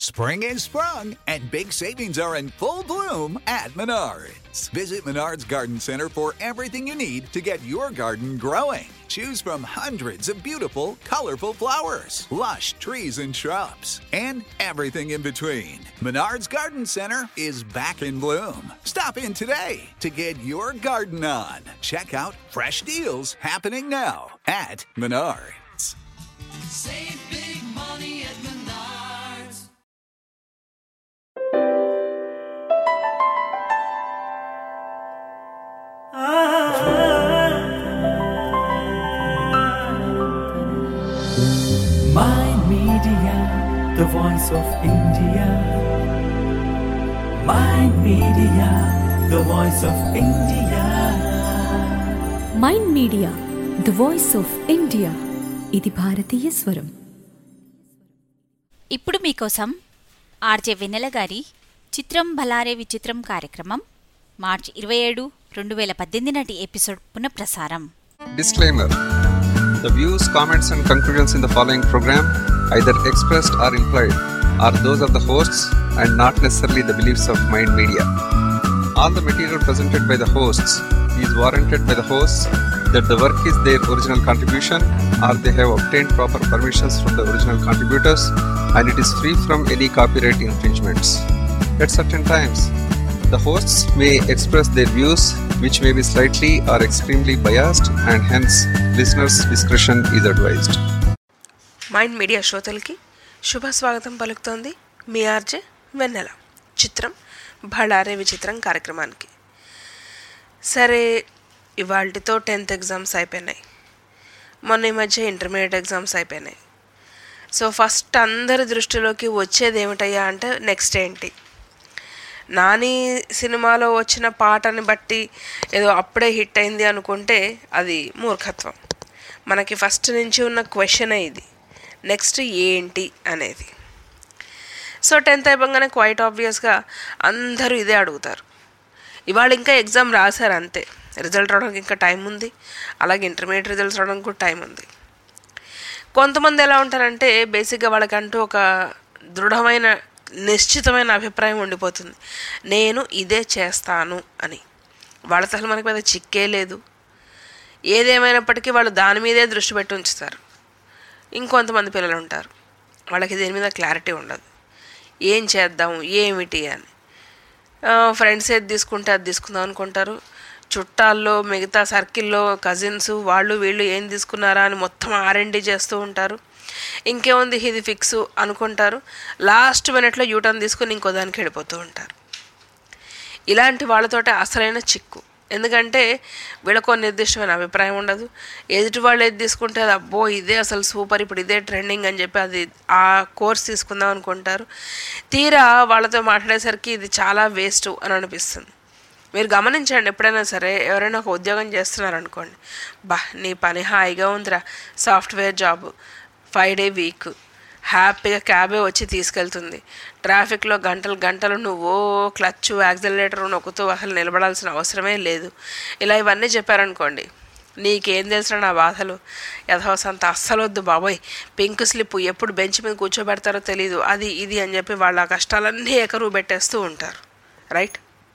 Spring is sprung and big savings are in full bloom at Menards. Visit Menards Garden Center for everything you need to get your garden growing. Choose from hundreds of beautiful, colorful flowers, lush trees and shrubs, and everything in between. Menards Garden Center is back in bloom. Stop in today to get your garden on. Check out fresh deals happening now at Menards. Save big money at Menards. My Media, the voice of India. My Media, the voice of India. Mind media the voice of India ఇది భారతీయ స్వరం ఇప్పుడు మీకోసం RJ వెన్నెల గారి చిత్రం భలారే విచిత్రం కార్యక్రమం మార్చి ఇరవై ఏడు రెండు వేల పద్దెనిమిది నాటి ఎపిసోడ్ పునఃప్రసారం Disclaimer The views, comments, and conclusions in the following program, either expressed or implied, are those of the hosts and not necessarily the beliefs of Mind Media. All the material presented by the hosts is warranted by the hosts that the work is their original contribution or they have obtained proper permissions from the original contributors and it is free from any copyright infringements. At certain times, the hosts may express their views, which may be slightly or extremely biased, and hence listeners' discretion is advised. Mind media శ్రోతలకి శుభ స్వాగతం పలుకుతోంది మీ RJ వెన్నెల చిత్రం బళారే విచిత్రం కార్యక్రమానికి సరే ఇవాళతో tenth exams అయిపోయినాయి మొన్న ఈ మధ్య ఇంటర్మీడియట్ ఎగ్జామ్స్ అయిపోయినాయి సో ఫస్ట్ అందరి దృష్టిలోకి వచ్చేది ఏమిటయ్యా అంటే నెక్స్ట్ ఏంటి నాని సినిమాలో వచ్చిన పాటని బట్టి ఏదో అప్పుడే హిట్ అయింది అనుకుంటే అది మూర్ఖత్వం మనకి ఫస్ట్ నుంచి ఉన్న క్వశ్చన్ ఇది నెక్స్ట్ ఏంటి అనేది సో టెన్త్ అయిపోగానే క్వైట్ ఆబ్వియస్గా అందరూ ఇదే అడుగుతారు ఇవాళ ఇంకా ఎగ్జామ్ రాశారు అంతే రిజల్ట్ రావడానికి ఇంకా టైం ఉంది అలాగే ఇంటర్మీడియట్ రిజల్ట్స్ రావడానికి కూడా టైం ఉంది కొంతమంది ఎలా ఉంటారంటే బేసిక్గా వాళ్ళకంటూ ఒక దృఢమైన నిశ్చితమైన అభిప్రాయం ఉండిపోతుంది నేను ఇదే చేస్తాను అని వాళ్ళతో అసలు మనకి పెద్ద చిక్కే లేదు ఏదేమైనప్పటికీ వాళ్ళు దాని మీదే దృష్టి పెట్టి ఉంచుతారు ఇంకొంతమంది పిల్లలు ఉంటారు వాళ్ళకి దేని మీద క్లారిటీ ఉండదు ఏం చేద్దాం ఏమిటి అని ఫ్రెండ్స్ ఏది తీసుకుంటే అది తీసుకుందాం అనుకుంటారు చుట్టాల్లో మిగతా సర్కిల్లో కజిన్స్ వాళ్ళు వీళ్ళు ఏం తీసుకున్నారా అని మొత్తం ఆర్ఎండి చేస్తూ ఉంటారు ఇంకేముంది ఇది ఫిక్స్ అనుకుంటారు లాస్ట్ మినిట్లో యూటర్న్ తీసుకుని ఇంకో దానికి వెళ్ళిపోతూ ఉంటారు ఇలాంటి వాళ్ళతోటే అసలైన చిక్కు ఎందుకంటే వీళ్ళకో నిర్దిష్టమైన అభిప్రాయం ఉండదు ఎదుటి వాళ్ళు ఏది తీసుకుంటే అది అబ్బో ఇదే అసలు సూపర్ ఇప్పుడు ఇదే ట్రెండింగ్ అని చెప్పి అది ఆ కోర్స్ తీసుకుందాం అనుకుంటారు తీరా వాళ్ళతో మాట్లాడేసరికి ఇది చాలా వేస్ట్ అని అనిపిస్తుంది మీరు గమనించండి ఎప్పుడైనా సరే ఎవరైనా ఒక ఉద్యోగం చేస్తున్నారనుకోండి బా నీ పని హాయిగా ఉందిరా software job five day week హ్యాపీగా క్యాబే వచ్చి తీసుకెళ్తుంది ట్రాఫిక్లో గంటలు గంటలు నువ్వు క్లచ్ యాక్సిలరేటర్ నొక్కుతూ అసలు నిలబడాల్సిన అవసరమే లేదు ఇలా ఇవన్నీ చెప్పారనుకోండి నీకేం తెలిసిన నా బాధలు యథావసంత అస్సలు వద్దు బాబోయ్ పింక్ స్లిప్ ఎప్పుడు బెంచ్ మీద కూర్చోబెడతారో తెలీదు అది ఇది అని చెప్పి వాళ్ళ కష్టాలన్నీ ఎకరువు పెట్టేస్తూ ఉంటారు రైట్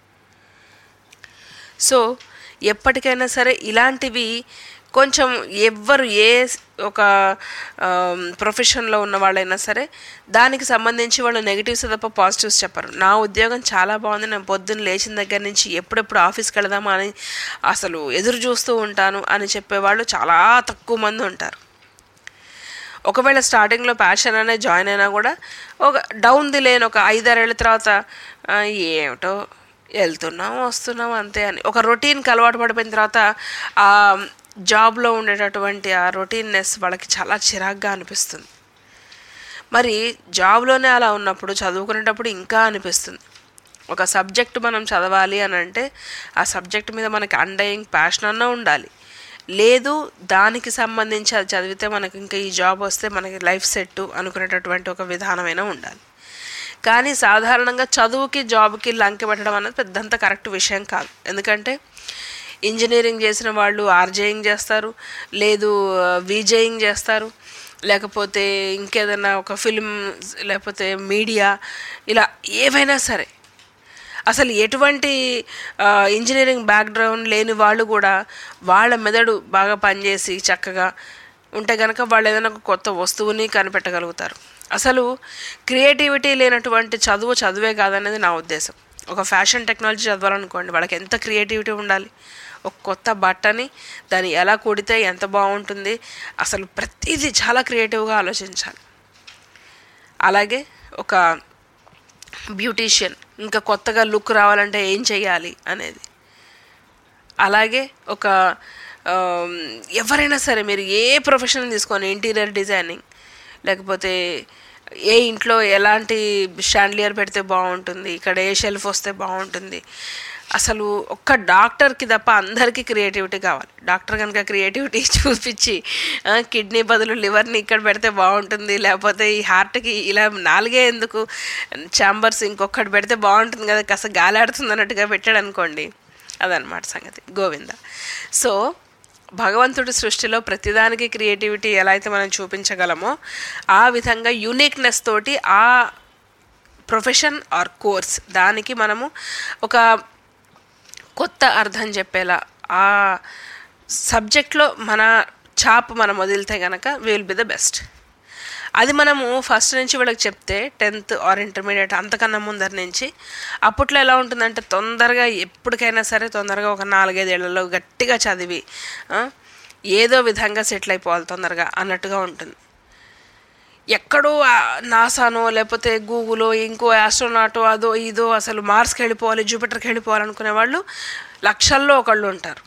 సో ఎప్పటికైనా సరే ఇలాంటివి కొంచెం ఎవ్వరు ఏ ఒక ప్రొఫెషన్లో ఉన్న వాళ్ళైనా సరే దానికి సంబంధించి వాళ్ళు నెగిటివ్స్ తప్ప పాజిటివ్స్ చెప్పరు నా ఉద్యోగం చాలా బాగుంది నేను పొద్దున్న లేచిన దగ్గర నుంచి ఎప్పుడెప్పుడు ఆఫీస్కి వెళదామా అని అసలు ఎదురు చూస్తూ ఉంటాను అని చెప్పేవాళ్ళు చాలా తక్కువ మంది ఉంటారు ఒకవేళ స్టార్టింగ్లో ప్యాషన్ అనే జాయిన్ అయినా కూడా ఒక డౌన్ ది లేని ఒక ఐదారేళ్ళ తర్వాత "ఆ, ఏమిటో వెళ్తున్నాం వస్తున్నాం అంతే అని ఒక రొటీన్కి అలవాటు పడిపోయిన తర్వాత ఆ జాబ్లో ఉండేటటువంటి ఆ రొటీన్నెస్ వాళ్ళకి చాలా చిరాగ్గా అనిపిస్తుంది మరి జాబ్లోనే అలా ఉన్నప్పుడు చదువుకునేటప్పుడు ఇంకా అనిపిస్తుంది ఒక సబ్జెక్ట్ మనం చదవాలి అని అంటే ఆ సబ్జెక్ట్ మీద మనకి అండయింగ్ ప్యాషన్ అన్న ఉండాలి లేదు దానికి సంబంధించి అది చదివితే మనకి ఇంకా ఈ జాబ్ వస్తే మనకి లైఫ్ సెట్ అనుకునేటటువంటి ఒక విధానమైన ఉండాలి కానీ సాధారణంగా చదువుకి జాబ్కి లంకె పెట్టడం అనేది పెద్దంత కరెక్ట్ విషయం కాదు ఎందుకంటే ఇంజనీరింగ్ చేసిన వాళ్ళు ఆర్జేయింగ్ చేస్తారు లేదు విజేయింగ్ చేస్తారు లేకపోతే ఇంకేదైనా ఒక ఫిల్మ్ లేకపోతే మీడియా ఇలా ఏవైనా సరే అసలు ఎటువంటి ఆ, ఇంజనీరింగ్ బ్యాక్గ్రౌండ్ లేని వాళ్ళు కూడా వాళ్ళ మెదడు బాగా పనిచేసి చక్కగా ఉంటే కనుక వాళ్ళు ఏదైనా ఒక కొత్త వస్తువుని కనిపెట్టగలుగుతారు అసలు క్రియేటివిటీ లేనటువంటి చదువు చదువే కాదనేది నా ఉద్దేశం ఒక ఫ్యాషన్ టెక్నాలజీ చదవాలనుకోండి వాళ్ళకి ఎంత క్రియేటివిటీ ఉండాలి ఒక కొత్త బట్టని దాన్ని ఎలా కుడితే ఎంత బాగుంటుంది అసలు ప్రతిదీ చాలా క్రియేటివ్గా ఆలోచించాలి అలాగే ఒక బ్యూటీషియన్ ఇంకా కొత్తగా లుక్ రావాలంటే ఏం చేయాలి అనేది అలాగే ఒక ఆమ్, ఎవరైనా సరే మీరు ఏ ప్రొఫెషన్ తీసుకొని ఇంటీరియర్ డిజైనింగ్ లేకపోతే ఏ ఇంట్లో ఎలాంటి షాండ్లియర్ పెడితే బాగుంటుంది ఇక్కడ ఏ షెల్ఫ్ వస్తే బాగుంటుంది అసలు ఒక్క డాక్టర్కి తప్ప అందరికీ క్రియేటివిటీ కావాలి డాక్టర్ కనుక క్రియేటివిటీ చూపించి ఆ, కిడ్నీ బదులు లివర్ని ఇక్కడ పెడితే బాగుంటుంది లేకపోతే ఈ హార్ట్కి ఇలా నాలుగే ఎందుకు ఛాంబర్స్ ఇంకొకటి పెడితే బాగుంటుంది కదా కాస్త గాలాడుతుంది అన్నట్టుగా పెట్టాడు అనుకోండి అదనమాట సంగతి గోవింద సో భగవంతుడి సృష్టిలో ప్రతిదానికి క్రియేటివిటీ ఎలా అయితే మనం చూపించగలమో ఆ విధంగా యూనిక్నెస్ తోటి ఆ ప్రొఫెషన్ ఆర్ కోర్స్ దానికి మనము ఒక కొత్త అర్థం చెప్పేలా ఆ సబ్జెక్ట్లో మన చాప్ మనం వదిలితే కనుక విల్ బి ద బెస్ట్ అది మనము ఫస్ట్ నుంచి వీళ్ళకి చెప్తే టెన్త్ ఆర్ ఇంటర్మీడియట్ అంతకన్నా ముందర నుంచి అప్పట్లో ఎలా ఉంటుందంటే తొందరగా ఎప్పటికైనా సరే తొందరగా ఒక నాలుగైదేళ్లలో గట్టిగా చదివి ఆ, ఏదో విధంగా సెటిల్ అయిపోవాలి తొందరగా అన్నట్టుగా ఉంటుంది ఎక్కడో ఆ నాసానో లేకపోతే గూగులో ఇంకో ఆస్ట్రోనాటో అదో ఇదో అసలు మార్స్కి వెళ్ళిపోవాలి జూపిటర్కి వెళ్ళిపోవాలి అనుకునే వాళ్ళు లక్షల్లో ఒకళ్ళు ఉంటారు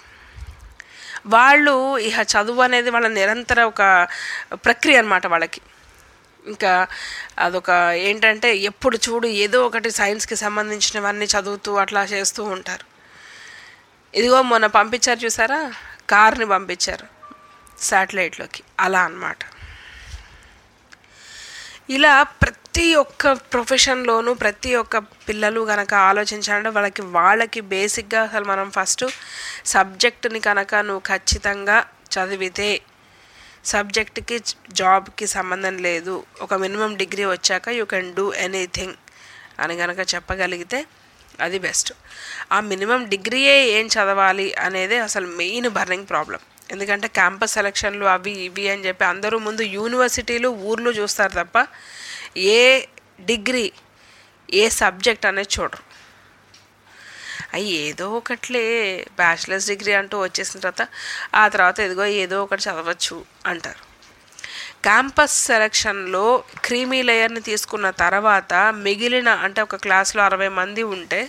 వాళ్ళు ఇహ చదువు అనేది వాళ్ళ నిరంతర ఒక ప్రక్రియ అనమాట వాళ్ళకి ఇంకా అదొక ఏంటంటే ఎప్పుడు చూడు ఏదో ఒకటి సైన్స్కి సంబంధించినవన్నీ చదువుతూ అట్లా చేస్తూ ఉంటారు ఇదిగో మొన్న పంపించారు చూసారా కార్ని పంపించారు శాటిలైట్లోకి అలా అన్నమాట ఇలా ప్రతి ఒక్క ప్రొఫెషన్లోనూ ప్రతి ఒక్క పిల్లలు కనుక ఆలోచించాలంటే వాళ్ళకి వాళ్ళకి బేసిక్గా అసలు మనం ఫస్ట్ సబ్జెక్టుని కనుక నువ్వు ఖచ్చితంగా చదివితే సబ్జెక్ట్కి జాబ్కి సంబంధం లేదు ఒక మినిమం డిగ్రీ వచ్చాక యూ కెన్ డూ ఎనీథింగ్ అని కనుక చెప్పగలిగితే అది బెస్ట్ ఆ మినిమం డిగ్రీయే ఏం చదవాలి అనేది అసలు మెయిన్ బర్నింగ్ ప్రాబ్లం ఎందుకంటే క్యాంపస్ సెలక్షన్లు అవి ఇవి అని చెప్పి అందరూ ముందు యూనివర్సిటీలు ఊర్లు చూస్తారు తప్ప ఏ డిగ్రీ ఏ సబ్జెక్ట్ అనేది చూడరు అవి ఏదో ఒకట్లే బ్యాచిలర్స్ డిగ్రీ అంటూ వచ్చేసిన తర్వాత ఆ తర్వాత ఎదిగో ఏదో ఒకటి చదవచ్చు అంటారు క్యాంపస్ సెలక్షన్లో క్రీమీ లేయర్ని తీసుకున్న తర్వాత మిగిలిన అంటే ఒక క్లాస్లో అరవై మంది ఉంటే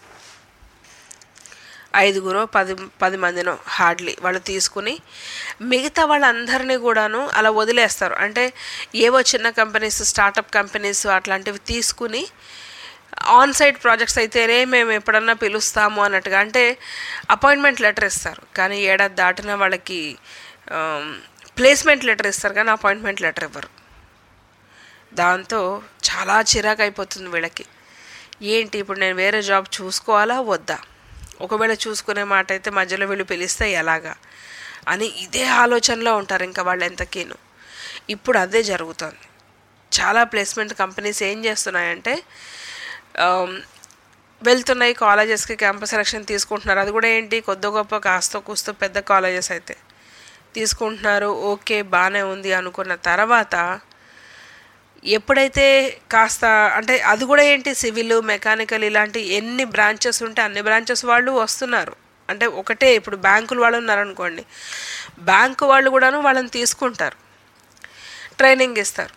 ఐదుగురో పది పది మందినో హార్డ్లీ వాళ్ళు తీసుకుని మిగతా వాళ్ళందరినీ కూడాను అలా వదిలేస్తారు అంటే ఏవో చిన్న కంపెనీస్ స్టార్టప్ కంపెనీస్ అట్లాంటివి తీసుకుని ఆన్ సైట్ ప్రాజెక్ట్స్ అయితేనే మేము ఎప్పుడన్నా పిలుస్తాము అన్నట్టుగా అంటే అపాయింట్మెంట్ లెటర్ ఇస్తారు కానీ ఏడాది దాటిన వాళ్ళకి ప్లేస్మెంట్ లెటర్ ఇస్తారు కానీ అపాయింట్మెంట్ లెటర్ ఇవ్వరు దాంతో చాలా చిరాకు అయిపోతుంది వీళ్ళకి ఏంటి ఇప్పుడు నేను వేరే జాబ్ చూసుకోవాలా వద్దా ఒకవేళ చూసుకునే మాట అయితే మధ్యలో వీళ్ళు పిలిస్తే ఎలాగా అని ఇదే ఆలోచనలో ఉంటారు ఇంకా వాళ్ళు ఎంతకీను ఇప్పుడు అదే జరుగుతుంది చాలా ప్లేస్మెంట్ కంపెనీస్ ఏం చేస్తున్నాయంటే ఆమ్, వెళ్తున్నాయి కాలేజెస్కి క్యాంపస్ సెలక్షన్ తీసుకుంటున్నారు అది కూడా ఏంటి కొద్ది గొప్ప కాస్త కూస్తో పెద్ద కాలేజెస్ అయితే తీసుకుంటున్నారు ఓకే బాగానే ఉంది అనుకున్న తర్వాత ఎప్పుడైతే కాస్త అంటే అది కూడా ఏంటి సివిల్ మెకానికల్ ఇలాంటి ఎన్ని బ్రాంచెస్ ఉంటే అన్ని బ్రాంచెస్ వాళ్ళు వస్తున్నారు అంటే ఒకటే ఇప్పుడు బ్యాంకులు వాళ్ళు ఉన్నారనుకోండి బ్యాంకు వాళ్ళు కూడాను వాళ్ళని తీసుకుంటారు ట్రైనింగ్ ఇస్తారు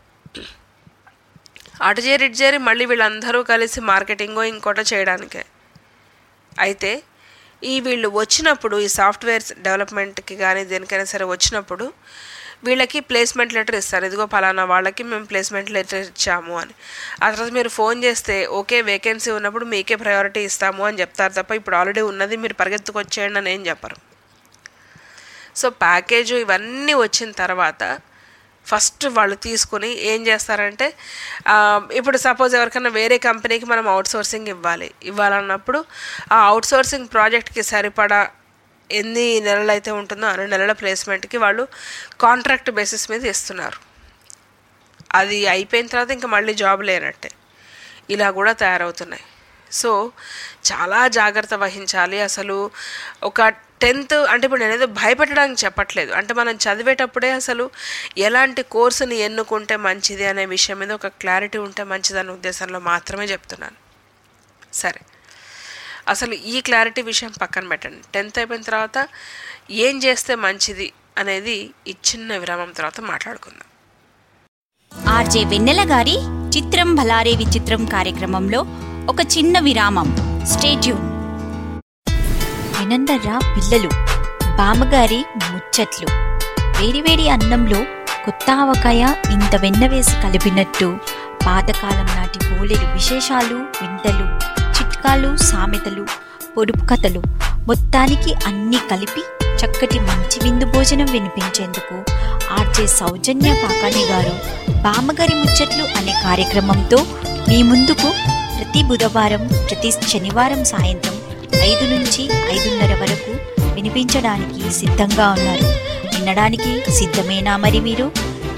అటు చేరి ఇటు చేరి మళ్ళీ వీళ్ళందరూ కలిసి మార్కెటింగో ఇంకోటో చేయడానికే అయితే ఈ వీళ్ళు వచ్చినప్పుడు ఈ సాఫ్ట్వేర్ డెవలప్మెంట్కి కానీ దేనికైనా సరే వచ్చినప్పుడు వీళ్ళకి ప్లేస్మెంట్ లెటర్ ఇస్తారు ఇదిగో పలానా వాళ్ళకి మేము ప్లేస్మెంట్ లెటర్ ఇచ్చాము అని ఆ తర్వాత మీరు ఫోన్ చేస్తే ఓకే వేకెన్సీ ఉన్నప్పుడు మీకే ప్రయారిటీ ఇస్తాము అని చెప్తారు తప్ప ఇప్పుడు ఆల్రెడీ ఉన్నది మీరు పరిగెత్తుకొచ్చేయండి అని ఏం చెప్పరు సో ప్యాకేజ్ ఇవన్నీ వచ్చిన తర్వాత ఫస్ట్ వాళ్ళు తీసుకుని ఏం చేస్తారంటే ఆ, ఇప్పుడు సపోజ్ ఎవరికైనా వేరే కంపెనీకి మనం అవుట్ సోర్సింగ్ ఇవ్వాలి ఇవ్వాలన్నప్పుడు ఆ అవుట్ సోర్సింగ్ ప్రాజెక్ట్కి సరిపడా ఎన్ని నెలలు అయితే ఉంటుందో అన్ని నెలల ప్లేస్మెంట్కి వాళ్ళు కాంట్రాక్ట్ బేసిస్ మీద ఇస్తున్నారు అది అయిపోయిన తర్వాత ఇంకా మళ్ళీ జాబ్ లేనట్టే ఇలా కూడా తయారవుతున్నాయి సో చాలా జాగ్రత్త వహించాలి అసలు ఒక టెన్త్ అంటే ఇప్పుడు నేనేదో భయపెట్టడానికి చెప్పట్లేదు అంటే మనం చదివేటప్పుడే అసలు ఎలాంటి కోర్సుని ఎన్నుకుంటే మంచిది అనే విషయం మీద ఒక క్లారిటీ ఉంటే మంచిదనే ఉద్దేశంలో మాత్రమే చెప్తున్నాను సరే అసలు ఈ క్లారిటీ విషయం పక్కన పెట్టండి టెన్త్ అయిపోయిన తర్వాత ఏం చేస్తే మంచిది అనేది ఈ చిన్న విరామం తర్వాత మాట్లాడుకుందాం ఆర్జే వెన్నెల గారి చిత్రం భలారే విచిత్రం కార్యక్రమంలో ఒక చిన్న విరామం స్టేట్యూన్ వినందర్రా పిల్లలు బామ్మగారి ముచ్చట్లు వేడివేడి అన్నంలో కొత్త ఆవకాయ ఇంత వెన్న వేసి కలిపినట్టు పాతకాలం నాటి బోలెడు విశేషాలు వింతలు చిట్కాలు సామెతలు పొడుపు కథలు మొత్తానికి అన్నీ కలిపి చక్కటి మంచి విందు భోజనం వినిపించేందుకు ఆర్జే సౌజన్య కాకాణి గారు బామ్మగారి ముచ్చట్లు అనే కార్యక్రమంతో మీ ముందుకు ప్రతి బుధవారం ప్రతి శనివారం సాయంత్రం ఐదు నుంచి ఐదున్నర వరకు వినిపించడానికి సిద్ధంగా ఉన్నారు వినడానికి సిద్ధమేనా మరి మీరు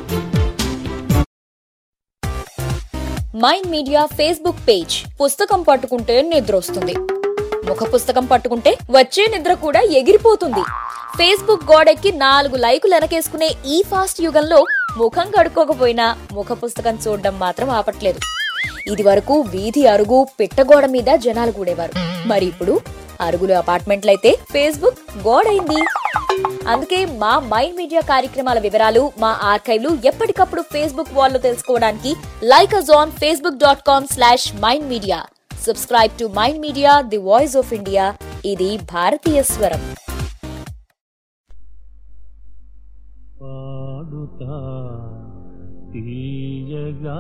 మైండ్ మీడియా ఫేస్బుక్ పేజ్ పుస్తకం పట్టుకుంటే నిద్ర వస్తుంది ముఖ పుస్తకం పట్టుకుంటే వచ్చే నిద్ర కూడా ఎగిరిపోతుంది ఫేస్బుక్ గోడెక్కి నాలుగు లైకులు వెనకేసుకునే ఈ ఫాస్ట్ యుగంలో ముఖం కడుక్కోకపోయినా ముఖ పుస్తకం చూడడం మాత్రం ఆపట్లేదు ఇది వరకు వీధి అరుగు పిట్టగోడ మీద జనాలు కూడేవారు మరి ఇప్పుడు అరుగులు అపార్ట్మెంట్లయితే ఫేస్బుక్ గోడైంది అందుకే మా మైండ్ మీడియా కార్యక్రమాల వివరాలు మా ఆర్కైవ్లు ఎప్పటికప్పుడు ఫేస్బుక్ వాల్లో తెలుసుకోవడానికి like us on Facebook dot com slash mind media subscribe to mind media the voice of India ఇది భారతీయ స్వరం పాడుతా తీయగా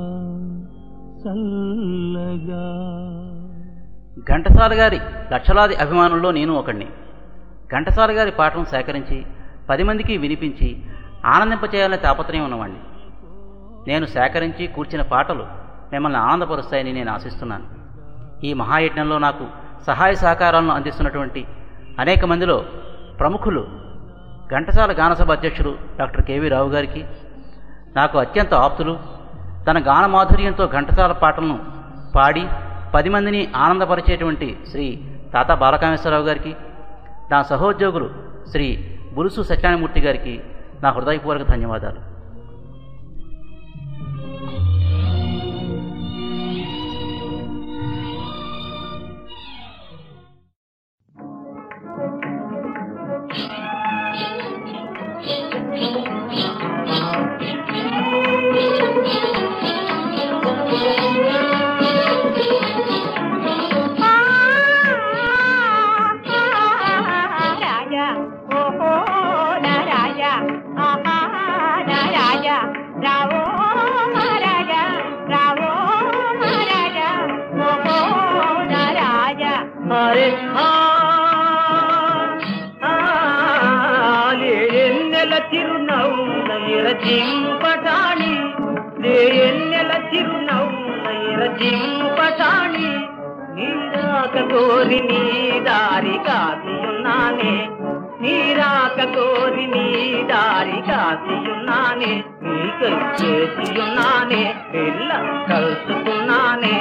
చల్లగా ఘంటసాల గారి లక్షలాది అభిమానుల్లో నేను ఒకడిని ఘంటసాల గారి పాటను సేకరించి పది మందికి వినిపించి ఆనందింపచేయాలనే తాపత్రయం ఉన్నవాడిని నేను సేకరించి కూర్చిన పాటలు మిమ్మల్ని ఆనందపరుస్తాయని నేను ఆశిస్తున్నాను ఈ మహాయజ్ఞంలో నాకు సహాయ సహకారాలను అందిస్తున్నటువంటి అనేక మందిలో ప్రముఖులు ఘంటసాల గానసభ అధ్యక్షులు డాక్టర్ కేవీ రావు గారికి నాకు అత్యంత ఆప్తులు తన గాన మాధుర్యంతో ఘంటసాల పాటలను పాడి పది మందిని ఆనందపరిచేటువంటి శ్రీ తాత బాలకామేశ్వరరావు గారికి నా సహోద్యోగులు శ్రీ బులుసు సత్యనారాయణమూర్తి గారికి నా హృదయపూర్వక ధన్యవాదాలు రాజా ఓహో నా రాజా ఆహా నా రాజా రావో మహారాజా రావో మహారాజా ఓహో నా రాజా అరే ఎన్నెల చిరునవ్వుల ఎరజింపటాణి ఎన్నెల చిరునవ్వుల ఎరజింపటాణి నీరాక కోరి నీ దారి కాసియున్నానే నీరాక కోరి నీ దారి కాసియున్నానే నీకై చేసియున్నానే పిల్ల కలుసుకున్నానే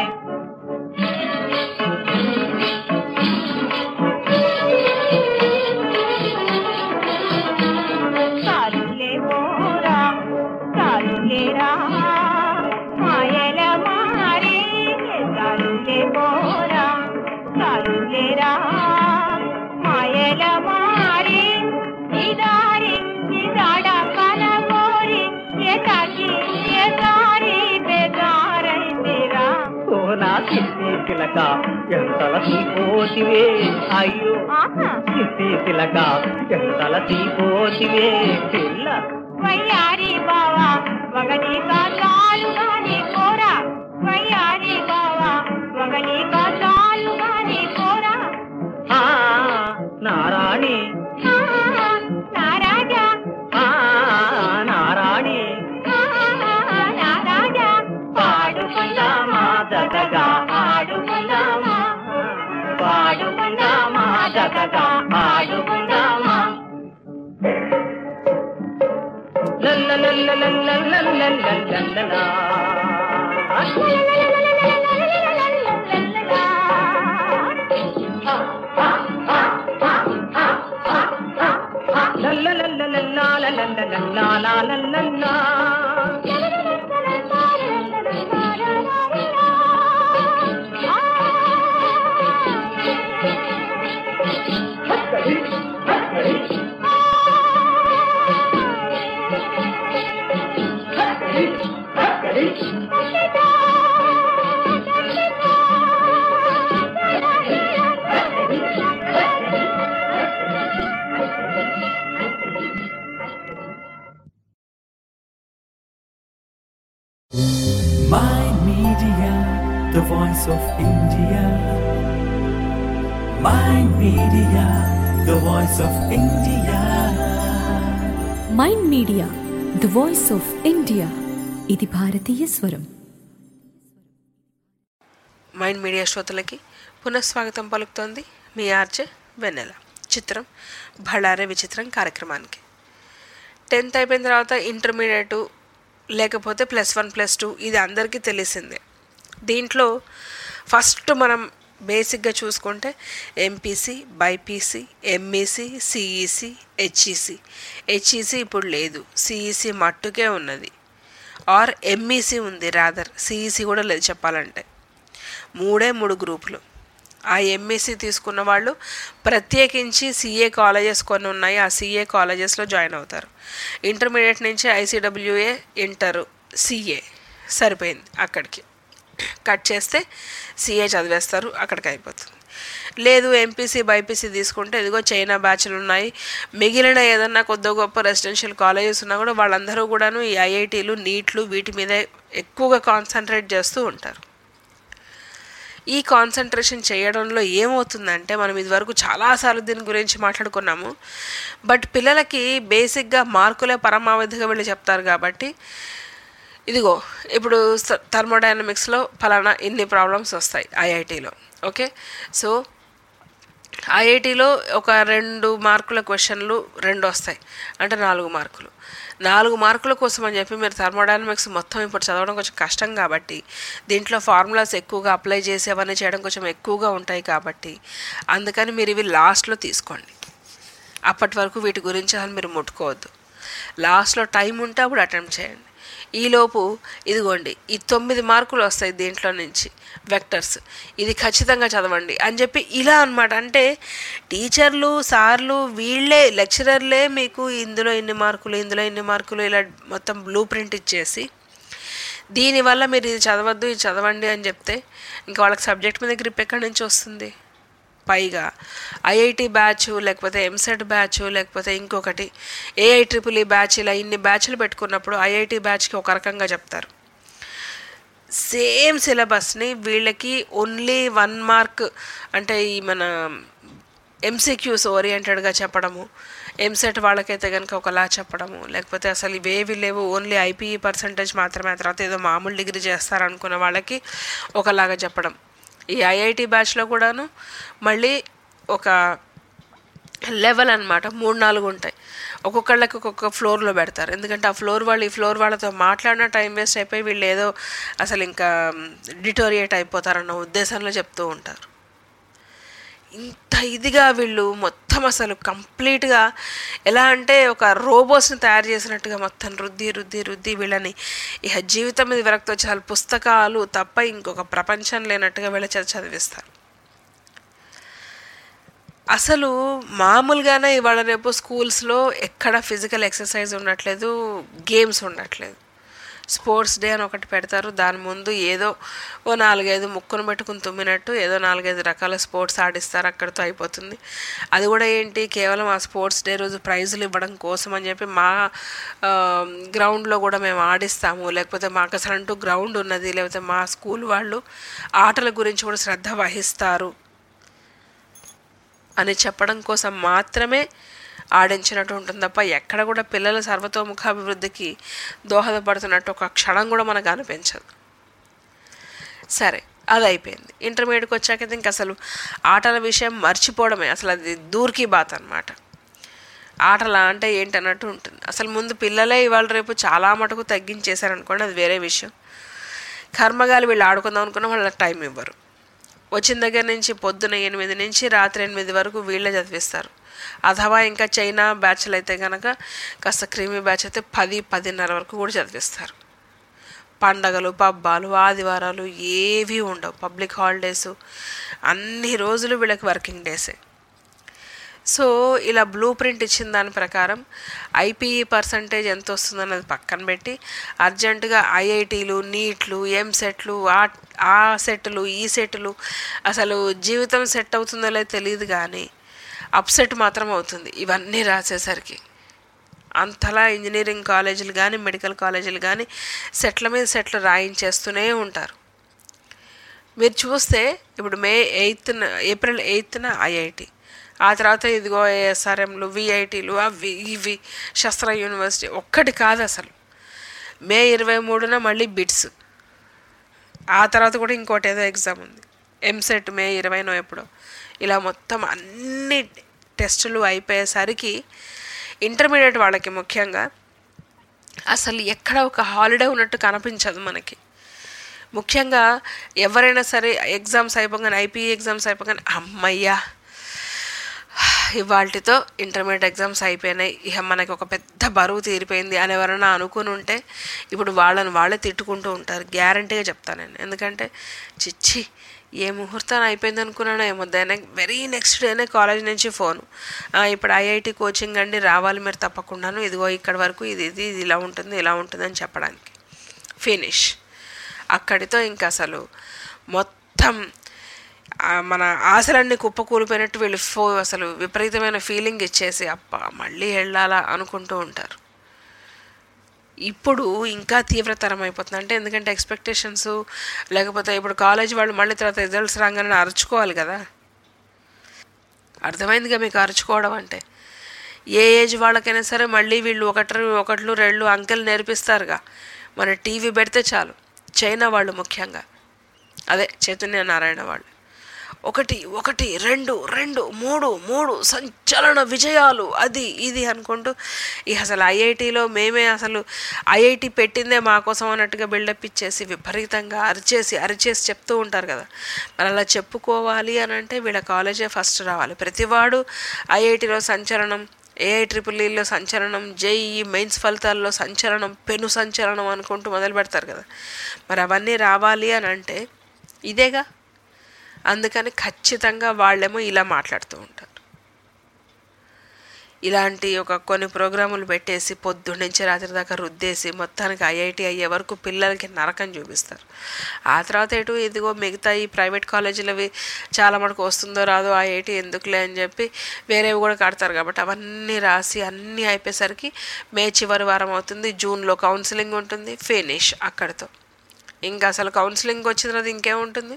కాలులే పోరా కాలులేరా మాయల మారి కాలులే పోరా కాలులేరా మాయల మారి ఇదారి ఇదాడ కలగోరి ఎటాకి ఎదారి బెదారైందిరా ఓ నా చిట్టి తిలక ఎంతల తీపోతివే అయ్యో ఆహా చిట్టి తిలక ఎంతల తీపోతివే పిల్ల వయ్యారి బావా వగని కాలు గాని కోరా వయ్యారి బావా వగని కాలు గాని కోరా ఆ నారాణి ఆ, నా రాజా ఆ నారాణి ఆ, నా రాజా పాడుకుందామా జతగా ఆడుకుందామా పాడుకుందామా జతగా ఆడుకుందామా Mind Media, the voice of India. Mind Media, the voice of India. Mind media the voice of India ఇది భారతీయ స్వరం మైండ్ మీడియా శ్రోతలకి పునఃస్వాగతం పలుకుతోంది మీ ఆర్జే వెన్నెల చిత్రం బళ్ళారే విచిత్రం కార్యక్రమానికి టెన్త్ అయిపోయిన తర్వాత ఇంటర్మీడియట్ లేకపోతే ప్లస్ వన్ ప్లస్ టూ ఇది అందరికీ తెలిసిందే దీంట్లో ఫస్ట్ మనం బేసిక్గా చూసుకుంటే MPC BiPC MEC CEC HEC HEC ఇప్పుడు లేదు సిఈసి మట్టుకే ఉన్నది ఆర్ ఎంఈసి ఉంది రాదర్ సిఈసి కూడా లేదు చెప్పాలంటే మూడే మూడు గ్రూపులు ఆ ఎంఈసీ తీసుకున్న వాళ్ళు ప్రత్యేకించి సిఏ కాలేజెస్ కొన్ని ఉన్నాయి ఆ సిఏ కాలేజెస్లో జాయిన్ అవుతారు ఇంటర్మీడియట్ నుంచి ఐసీడబ్ల్యూఏ ఇంటర్ సిఏ సరిపోయింది అక్కడికి కట్ చేస్తే సిఏ చదివేస్తారు అక్కడికి అయిపోతుంది లేదు ఎంపీసీ బైపీసీ తీసుకుంటే ఇదిగో చైనా బ్యాచ్లు ఉన్నాయి మిగిలిన ఏదన్నా కొద్ది గొప్ప రెసిడెన్షియల్ కాలేజెస్ ఉన్నా కూడా వాళ్ళందరూ కూడాను ఈ ఐఐటీలు నీట్లు వీటి మీద ఎక్కువగా కాన్సన్ట్రేట్ చేస్తూ ఉంటారు ఈ కాన్సన్ట్రేషన్ చేయడంలో ఏమవుతుందంటే మనం ఇదివరకు చాలాసార్లు దీని గురించి మాట్లాడుకున్నాము బట్ పిల్లలకి బేసిక్గా మార్కులే పరమావధిగా వీళ్ళు చెప్తారు కాబట్టి ఇదిగో ఇప్పుడు థర్మోడైనమిక్స్లో ఫలానా ఇన్ని ప్రాబ్లమ్స్ వస్తాయి ఐఐటీలో ఓకే సో ఐఐటీలో ఒక రెండు మార్కుల క్వశ్చన్లు రెండు వస్తాయి అంటే నాలుగు మార్కులు నాలుగు మార్కుల కోసం అని చెప్పి మీరు థర్మోడైనమిక్స్ మొత్తం ఇప్పుడు చదవడం కొంచెం కష్టం కాబట్టి దీంట్లో ఫార్ములాస్ ఎక్కువగా అప్లై చేసి అవన్నీ చేయడం కొంచెం ఎక్కువగా ఉంటాయి కాబట్టి అందుకని మీరు ఇవి లాస్ట్లో తీసుకోండి అప్పటి వరకు వీటి గురించి అసలు మీరు ముట్టుకోవద్దు లాస్ట్లో టైం ఉంటే అప్పుడు అటెంప్ట్ చేయండి ఈలోపు ఇదిగోండి ఈ తొమ్మిది మార్కులు వస్తాయి దీంట్లో నుంచి వెక్టర్స్ ఇది ఖచ్చితంగా చదవండి అని చెప్పి ఇలా అనమాట అంటే టీచర్లు సార్లు వీళ్ళే లెక్చరర్లే మీకు ఇందులో ఇన్ని మార్కులు ఇందులో ఇన్ని మార్కులు ఇలా మొత్తం బ్లూ ప్రింట్ ఇచ్చేసి దీనివల్ల మీరు ఇది చదవద్దు ఇది చదవండి అని చెప్తే ఇంకా వాళ్ళకి సబ్జెక్ట్ మీద గ్రిప్ ఎక్కడి నుంచి వస్తుంది పైగా ఐఐటి బ్యాచ్ లేకపోతే ఎంసెట్ బ్యాచ్ లేకపోతే ఇంకొకటి ఏఐ ట్రిపుల్ ఈ బ్యాచ్ ఇలా ఇన్ని బ్యాచ్లు పెట్టుకున్నప్పుడు ఐఐటి బ్యాచ్కి ఒక రకంగా చెప్తారు సేమ్ సిలబస్ని వీళ్ళకి ఓన్లీ వన్ మార్క్ అంటే ఈ మన ఎంసీక్యూస్ ఓరియంటెడ్గా చెప్పడము ఎంసెట్ వాళ్ళకైతే కనుక ఒకలా చెప్పడము లేకపోతే అసలు ఇవేవి లేవు ఓన్లీ ఐపీఈ పర్సంటేజ్ మాత్రమే ఆ తర్వాత ఏదో మామూలు డిగ్రీ చేస్తారనుకున్న వాళ్ళకి ఒకలాగా చెప్పడం ఈ ఐఐటి బ్యాచ్లో కూడాను మళ్ళీ ఒక లెవెల్ అనమాట మూడు నాలుగు ఉంటాయి ఒక్కొక్కళ్ళకి ఒక్కొక్క ఫ్లోర్లో పెడతారు ఎందుకంటే ఆ ఫ్లోర్ వాళ్ళు ఈ ఫ్లోర్ వాళ్ళతో మాట్లాడిన టైం వేస్ట్ అయిపోయి వీళ్ళు ఏదో అసలు ఇంకా డిటోరియేట్ అయిపోతారన్న ఉద్దేశంలో చెప్తూ ఉంటారు ఇంత ఇదిగా వీళ్ళు మొత్తం అసలు కంప్లీట్గా ఎలా అంటే ఒక రోబోస్ని తయారు చేసినట్టుగా మొత్తం రుద్ది రుద్ది రుద్ది వీళ్ళని ఇక జీవితం మీద విరక్తి వచ్చే వాళ్ళు పుస్తకాలు తప్ప ఇంకొక ప్రపంచం లేనట్టుగా వీళ్ళ చేత చదివిస్తారు అసలు మామూలుగానే ఇవాళ రేపు స్కూల్స్లో ఎక్కడ ఫిజికల్ ఎక్సర్సైజ్ ఉండట్లేదు గేమ్స్ ఉండట్లేదు స్పోర్ట్స్ డే అని ఒకటి పెడతారు దాని ముందు ఏదో ఓ నాలుగైదు ముక్కును పెట్టుకుని తుమ్మినట్టు ఏదో నాలుగైదు రకాల స్పోర్ట్స్ ఆడిస్తారు అక్కడితో అయిపోతుంది అది కూడా ఏంటి కేవలం ఆ స్పోర్ట్స్ డే రోజు ప్రైజులు ఇవ్వడం కోసం అని చెప్పి మా గ్రౌండ్లో కూడా మేము ఆడిస్తాము లేకపోతే మాకు అసలు అంటూ గ్రౌండ్ ఉన్నది లేకపోతే మా స్కూల్ వాళ్ళు ఆటల గురించి కూడా శ్రద్ధ వహిస్తారు అని చెప్పడం కోసం మాత్రమే ఆడించినట్టు ఉంటుంది తప్ప ఎక్కడ కూడా పిల్లల సర్వతోముఖాభివృద్ధికి దోహదపడుతున్నట్టు ఒక క్షణం కూడా మనకు అనిపించదు సరే అది అయిపోయింది ఇంటర్మీడియట్కి వచ్చాక ఇంక అసలు ఆటల విషయం మర్చిపోవడమే అసలు అది దూర్కి బాత్ అనమాట ఆటలా అంటే ఏంటి అన్నట్టు ఉంటుంది అసలు ముందు పిల్లలే ఇవాళ రేపు చాలా మటుకు తగ్గించేశారనుకోండి అది వేరే విషయం కర్మగాలి వీళ్ళు ఆడుకుందాం అనుకున్న వాళ్ళకి టైం ఇవ్వరు వచ్చిన దగ్గర నుంచి పొద్దున ఎనిమిది నుంచి రాత్రి ఎనిమిది వరకు వీళ్ళే చదివిస్తారు అథవా ఇంకా చైనా బ్యాచ్లు అయితే కనుక కాస్త క్రీమీ బ్యాచ్ అయితే పది పదిన్నర వరకు కూడా చదివిస్తారు పండగలు పబ్బాలు ఆదివారాలు ఏవీ ఉండవు పబ్లిక్ హాలిడేస్ అన్ని రోజులు వీళ్ళకి వర్కింగ్ డేసే సో ఇలా బ్లూ ప్రింట్ ఇచ్చిన దాని ప్రకారం ఐపీఈ పర్సంటేజ్ ఎంత వస్తుందన్నది పక్కన పెట్టి అర్జెంటుగా ఐఐటీలు నీట్లు ఎంసెట్లు ఆ ఆ సెట్లు ఈ సెట్లు అసలు జీవితం సెట్ అవుతుందో లేదో తెలియదు కానీ అప్సెట్ మాత్రం అవుతుంది ఇవన్నీ రాసేసరికి అంతలా ఇంజనీరింగ్ కాలేజీలు కానీ మెడికల్ కాలేజీలు కానీ సెట్ల మీద సెట్లు రాయించేస్తూనే ఉంటారు మీరు చూస్తే ఇప్పుడు మే ఎయిత్న ఏప్రిల్ ఎయిత్న ఐఐటి ఆ తర్వాత ఇదిగో ఏఎస్ఆర్ఎంలు విఐటీలు అవి ఇవి శస్త్ర యూనివర్సిటీ ఒక్కటి కాదు అసలు మే ఇరవై మూడున మళ్ళీ బిట్స్ ఆ తర్వాత కూడా ఇంకోటి ఏదో ఎగ్జామ్ ఉంది ఎంసెట్ మే ఇరవైనో ఎప్పుడో ఇలా మొత్తం అన్ని టెస్టులు అయిపోయేసరికి ఇంటర్మీడియట్ వాళ్ళకి ముఖ్యంగా అసలు ఎక్కడ ఒక హాలిడే ఉన్నట్టు కనిపించదు మనకి ముఖ్యంగా ఎవరైనా సరే ఎగ్జామ్స్ అయిపోగానే ఐపీఈ ఎగ్జామ్స్ అయిపోగానే అమ్మయ్యా ఇవాళతో ఇంటర్మీడియట్ ఎగ్జామ్స్ అయిపోయినాయి ఇక మనకి ఒక పెద్ద బరువు తీరిపోయింది అని ఎవరైనా అనుకుని ఉంటే ఇప్పుడు వాళ్ళని వాళ్ళే తిట్టుకుంటూ ఉంటారు గ్యారంటీగా చెప్తాను నేను ఎందుకంటే చిచ్చి ఏ ముహూర్తాన్ని అయిపోయింది అనుకున్నానో ఏమో దాని వెరీ నెక్స్ట్ డేనే కాలేజ్ నుంచి ఫోను "ఆ, ఇప్పుడు ఐఐటి కోచింగ్ అండి రావాలి మీరు తప్పకుండాను ఇదిగో ఇక్కడ వరకు ఇది ఇది ఇది ఇలా ఉంటుంది ఇలా ఉంటుంది అని చెప్పడానికి ఫినిష్ అక్కడితో ఇంకా అసలు మొత్తం ఆ మన ఆశలన్నీ కుప్పకూలిపోయినట్టు వీళ్ళు ఫో అసలు విపరీతమైన ఫీలింగ్ ఇచ్చేసి అప్ప మళ్ళీ వెళ్ళాలా అనుకుంటూ ఉంటారు ఇప్పుడు ఇంకా తీవ్రతరం అయిపోతుంది అంటే ఎందుకంటే ఎక్స్పెక్టేషన్స్ లేకపోతే ఇప్పుడు కాలేజ్ వాళ్ళు మళ్ళీ తర్వాత రిజల్ట్స్ రాగానే అరుచుకోవాలి కదా అర్థమైందిగా మీకు అరుచుకోవడం అంటే ఏ ఏజ్ వాళ్ళకైనా సరే మళ్ళీ వీళ్ళు ఒకటి ఒకట్లు రెండు అంకెలు నేర్పిస్తారుగా మన టీవీ పెడితే చాలు చైనా వాళ్ళు ముఖ్యంగా అదే చైతన్య నారాయణ వాళ్ళు ఒకటి ఒకటి రెండు రెండు మూడు మూడు సంచలన విజయాలు అది ఇది అనుకుంటూ ఇక అసలు ఐఐటిలో మేమే అసలు ఐఐటి పెట్టిందే మా కోసం అన్నట్టుగా బిల్డప్ ఇచ్చేసి విపరీతంగా అరిచేసి అరిచేసి చెప్తూ ఉంటారు కదా మరి అలా చెప్పుకోవాలి అని అంటే వీళ్ళ కాలేజే ఫస్ట్ రావాలి ప్రతివాడు ఐఐటిలో సంచలనం ఏఐ ట్రిపుల్ ఈలో సంచలనం జేఈ మెయిన్స్ ఫలితాల్లో సంచలనం పెను సంచలనం అనుకుంటూ మొదలు పెడతారు కదా మరి అవన్నీ రావాలి అని అంటే ఇదేగా అందుకని ఖచ్చితంగా వాళ్ళేమో ఇలా మాట్లాడుతూ ఉంటారు ఇలాంటి ఒక కొన్ని ప్రోగ్రాములు పెట్టేసి పొద్దున్న నుంచి రాత్రి దాకా రుద్దేసి మొత్తానికి ఐఐటి అయ్యే వరకు పిల్లలకి నరకం చూపిస్తారు ఆ తర్వాత ఎటు ఇదిగో మిగతా ఈ ప్రైవేట్ కాలేజీలవి చాలా మటుకు వస్తుందో రాదో ఐఐటి ఎందుకులే అని చెప్పి వేరేవి కూడా కడతారు కాబట్టి అవన్నీ రాసి అన్నీ అయిపోయేసరికి మే చివరి వారం అవుతుంది జూన్లో కౌన్సిలింగ్ ఉంటుంది ఫినిష్ అక్కడితో ఇంకా అసలు కౌన్సిలింగ్ వచ్చిన తర్వాత ఇంకేముంటుంది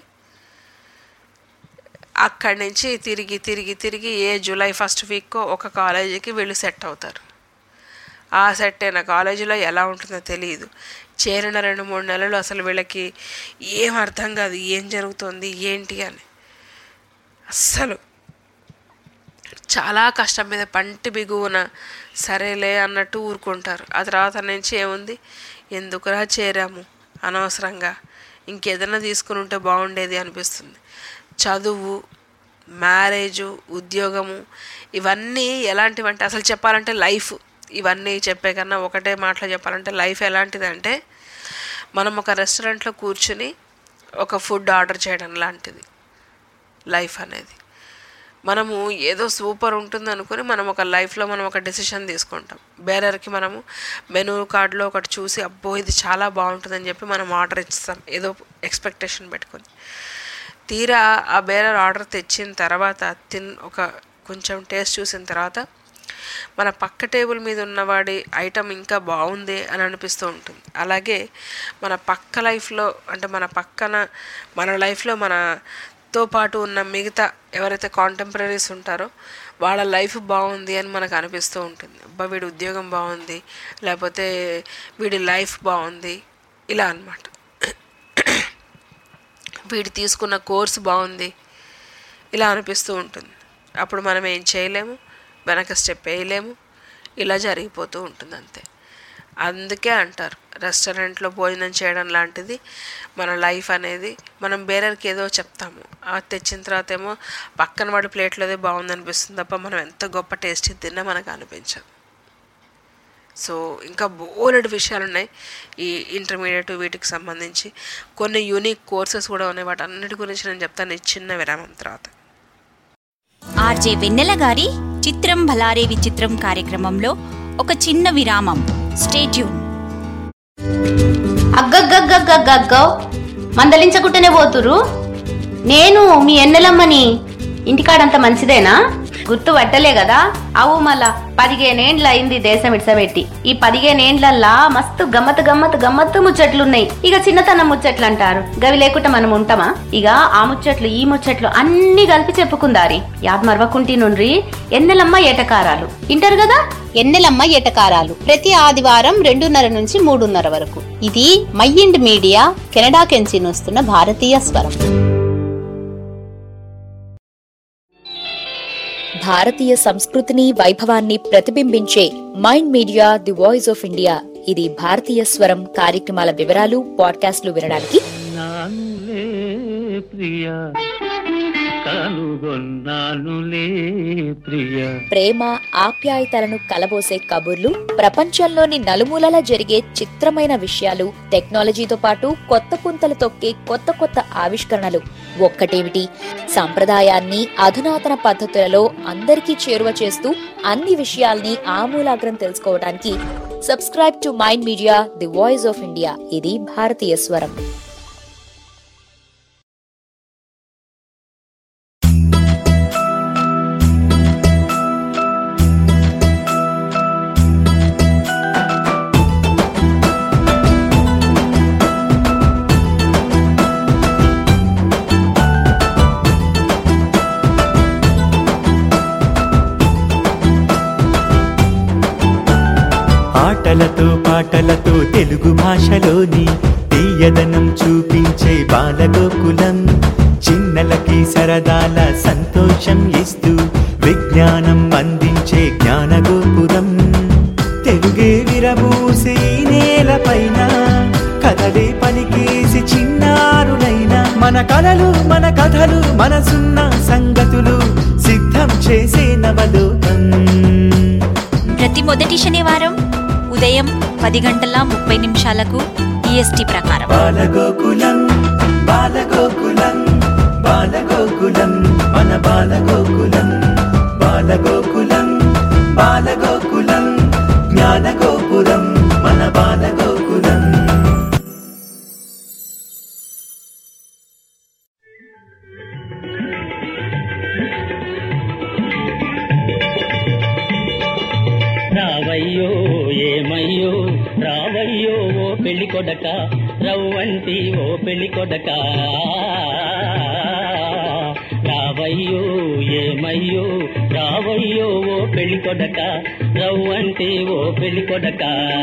అక్కడి నుంచి తిరిగి తిరిగి తిరిగి ఏ జూలై ఫస్ట్ వీక్కో ఒక కాలేజీకి వీళ్ళు సెట్ అవుతారు ఆ సెట్ అయిన కాలేజీలో ఎలా ఉంటుందో తెలియదు చేరిన రెండు మూడు నెలలు అసలు వీళ్ళకి ఏం అర్థం కాదు ఏం జరుగుతుంది ఏంటి అని అస్సలు చాలా కష్టం మీద పంటి బిగువున సరేలే అన్నట్టు ఊరుకుంటారు ఆ తర్వాత నుంచి ఏముంది ఎందుకురా చేరాము అనవసరంగా ఇంకేదైనా తీసుకుని ఉంటే బాగుండేది అనిపిస్తుంది చదువు మ్యారేజు ఉద్యోగము ఇవన్నీ ఎలాంటివంటే అసలు చెప్పాలంటే లైఫ్ ఇవన్నీ చెప్పే కన్నా ఒకటే మాటలో చెప్పాలంటే లైఫ్ ఎలాంటిదంటే మనం ఒక రెస్టారెంట్లో కూర్చుని ఒక ఫుడ్ ఆర్డర్ చేయడం లాంటిది లైఫ్ అనేది మనము ఏదో సూపర్ ఉంటుంది అనుకుని మనం ఒక లైఫ్లో మనం ఒక డెసిషన్ తీసుకుంటాం బేరర్కి మనము మెనూ కార్డులో ఒకటి చూసి అబ్బో ఇది చాలా బాగుంటుందని చెప్పి మనం ఆర్డర్ ఇస్తాం ఏదో ఎక్స్పెక్టేషన్ పెట్టుకొని తీరా ఆ బేరర్ ఆర్డర్ తెచ్చిన తర్వాత తిన్ ఒక కొంచెం టేస్ట్ చూసిన తర్వాత మన పక్క టేబుల్ మీద ఉన్నవాడి ఐటమ్ ఇంకా బాగుంది అని అనిపిస్తూ ఉంటుంది అలాగే మన పక్క లైఫ్లో అంటే మన పక్కన మన లైఫ్లో మనతో పాటు ఉన్న మిగతా ఎవరైతే కాంటెంపరీస్ ఉంటారో వాళ్ళ లైఫ్ బాగుంది అని మనకు అనిపిస్తూ ఉంటుంది అబ్బా వీడి ఉద్యోగం బాగుంది లేకపోతే వీడి లైఫ్ బాగుంది ఇలా అన్నమాట వీడు తీసుకున్న కోర్సు బాగుంది ఇలా అనిపిస్తూ ఉంటుంది అప్పుడు మనం ఏం చేయలేము వెనక స్టెప్ వేయలేము ఇలా జరిగిపోతూ ఉంటుంది అంతే అందుకే అంటారు రెస్టారెంట్లో భోజనం చేయడం లాంటిది మన లైఫ్ అనేది మనం బేరర్కి ఏదో చెప్తాము అది తెచ్చిన తర్వాత ఏమో పక్కన వాడి ప్లేట్లోదే బాగుంది అనిపిస్తుంది తప్ప మనం ఎంత గొప్ప టేస్ట్ తిన్నా మనకు అనిపించదు సో ఇంకా బోలెడు విషయాలు ఉన్నాయి ఈ ఇంటర్మీడియట్ వీటికి సంబంధించి కొన్ని యూనిక్ కోర్సెస్ కూడా ఉన్నాయి వాటి అన్నిటి గురించి నేను చెప్తాను ఈ చిన్న విరామం తర్వాత ఆర్జే వెన్నెల గారి చిత్రం భలారే విచిత్రం కార్యక్రమంలో ఒక చిన్న విరామం స్టేట్యూన్ అగ్గగ్గగ్గగ్గగ్గో మందలించకుంటేనే పోతురు నేను మీ ఎన్నెలమ్మని ఇంటికాడంత మంచిదేనా గుర్తు పట్టలే కదా అవు మళ్ళా పదిహేనేండ్ల అయింది దేశం ఇడ్సబెట్టి ఈ పదిహేనేండ్లల్లా మస్తు గమ్మత్ గమ్మత్ గమ్మత్తు ముచ్చట్లున్నాయి ఇక చిన్నతనం ముచ్చట్లు అంటారు గవి లేకుండా మనం ఉంటామా ఇక ఆ ముచ్చట్లు ఈ ముచ్చట్లు అన్ని కలిపి చెప్పుకుందారి యాద్ మరవకుంటి నుండ్రి ఎన్నెలమ్మ ఏటకారాలు ఇంటారు కదా ఎన్నెలమ్మ ఎటకారాలు ప్రతి ఆదివారం రెండున్నర నుంచి మూడున్నర వరకు ఇది మైండ్ మీడియా కెనడా కెంచి వస్తున్న భారతీయ స్వరం భారతీయ సంస్కృతిని వైభవాన్ని ప్రతిబింబించే mind media the voice of India ఇది భారతీయ స్వరం కార్యక్రమాల వివరాలు పాడ్కాస్ట్లు వినడానికి నానులే ప్రియ కనుగొన్నానులే ప్రియ ప్రేమ ఆప్యాయతలను కలబోసే కబుర్లు ప్రపంచంలోని నలుమూలలా జరిగే చిత్రమైన విషయాలు టెక్నాలజీతో పాటు కొత్త పుంతలు తొక్కే కొత్త కొత్త ఆవిష్కరణలు ఒక్కటేమిటి సంప్రదాయాన్ని అధునాతన పద్ధతులలో అందరికీ చేరువ చేస్తూ అన్ని విషయాల్ని ఆమూలాగ్రం తెలుసుకోవడానికి subscribe to mind media the voice of India ఇది భారతీయ స్వరం ఆటలతో పాటలతో తెలుగు భాషలోని తీయదనం చూపించే బాలగోకులం చిన్నలకి సరదాల సంతోషం ఇస్తూ విజ్ఞానం అందించే జ్ఞానగోపురం తెలుగే విరబూసి ఈ నేలపైన కథలే పలికేసి చిన్నారులైన మన కలలు మన కథలు మనసున్న సంగతులు సిద్ధం చేసే నవలోకం ప్రతి మొదటి శనివారం ఉదయం పది గంటల ముప్పై నిమిషాలకు ఈఎస్టీ ప్రకారం బాలగోకులం బాలగోకులం బాలగోకులం మన బాలగోకులం బాలగోకులం బాలగోకులం జ్ఞానగోపురం మన బాలగోకులం రావయ్యో ఏమయ్యో రావయ్యో ఓ పెళ్లి కొడక రవ్వంటి ఓ పెళ్లి కొడక రావయ్యో ఏమయ్యో రావయ్యో ఓ పెళ్లి కొడక రవ్వంటి ఓ పెళ్లి కొడక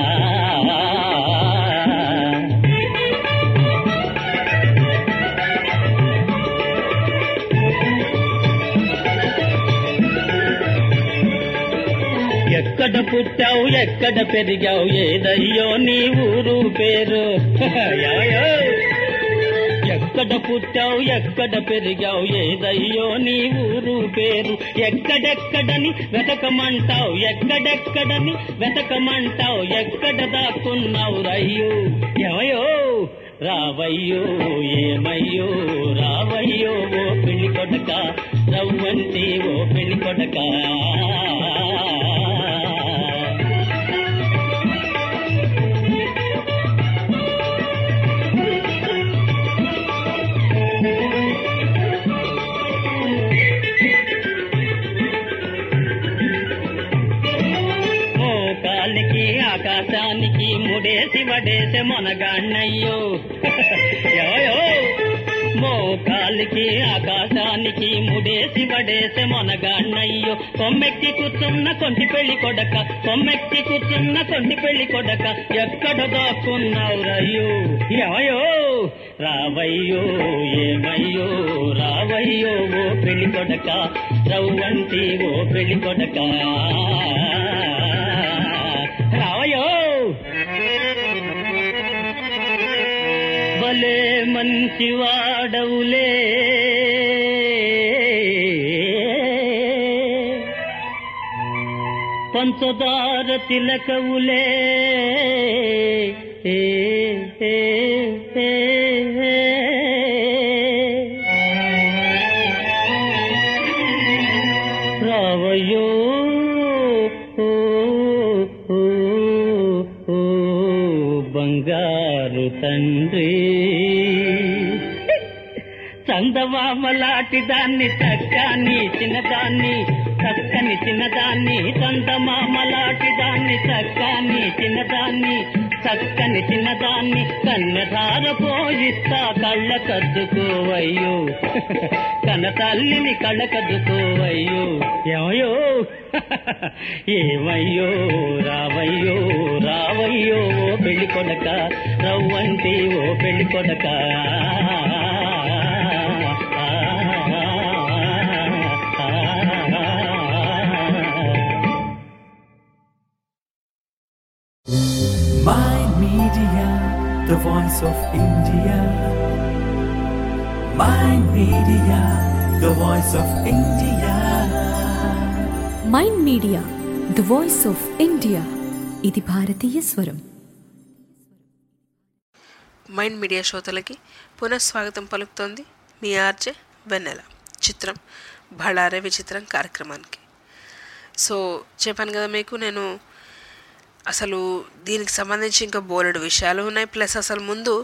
ఎక్కడ పుట్టావు ఎక్కడ పెరిగావు ఏదయ్యో నీ ఊరు పేరు యాయో. ఎక్కడ పుట్టావు ఎక్కడ పెరిగావు ఏదయ్యో నీ ఊరు పేరు ఎక్కడెక్కడని వెతకమంటావు ఎక్కడెక్కడని వెతకమంటావు ఎక్కడ దాక్కున్నావు రయ్యో ఎవయో రావయ్యో ఏమయ్యో రావయ్యో ఓ పెళ్లి కొడక రవ్వంటి ఓ పెళ్లి కొడక మోకాలికి ఆకాశానికి ముడేసి వడేసే మొనగాణ్ణయ్యో ఎవయో మోకాలికి ఆకాశానికి ముడేసి వడేసే మొనగాణ్ణయ్యో కొమ్మెక్కి కూర్చున్న కొంటి పెళ్లి కొడక కొమ్మెక్కి కూర్చున్న కొంటి పెళ్లి కొడక ఎక్కడ దాక్కున్నావు రయ్యో ఎవయో రావయ్యో ఏమయ్యో రావయ్యో ఓ పెళ్లి కొడక రవ్వంటి ఓ పెళ్లి కొడక మంచివాడవులే పంచదార తిలకవులే ఏ, ఏ, ఏ, ఏ. రావయ్యో ఓ, ఓ, ఓ, బంగారు తండ్రి చందమామలాటి దాన్ని చక్కని చిన్నదాన్ని చక్కని చిన్నదాన్ని చందమామలాటి దాన్ని చక్కని చిన్నదాన్ని చక్కని చిన్నదాన్ని కన్నధార పోయిస్తా కళ్ళ కద్దుకోవయ్యో కన్న తల్లిని కళ్ళ కద్దుకోవయ్యో ఏమయ్యో ఏమయ్యో రావయ్యో రావయ్యో ఓ పెళ్లి కొడక రవ్వంటి ఓ పెళ్లి కొడక My Media, the voice of India. My Media, the voice of India. Mind media the voice of India ఇది భారతీయ స్వరం మైండ్ మీడియా శ్రోతలకి పునఃస్వాగతం పలుకుతోంది మీ ఆర్జే వెన్నెల చిత్రం బళారే విచిత్రం కార్యక్రమానికి సో చెప్పాను కదా మీకు నేను అసలు దీనికి సంబంధించి ఇంకా బోలెడు విషయాలు ఉన్నాయి ప్లస్ అసలు ముందు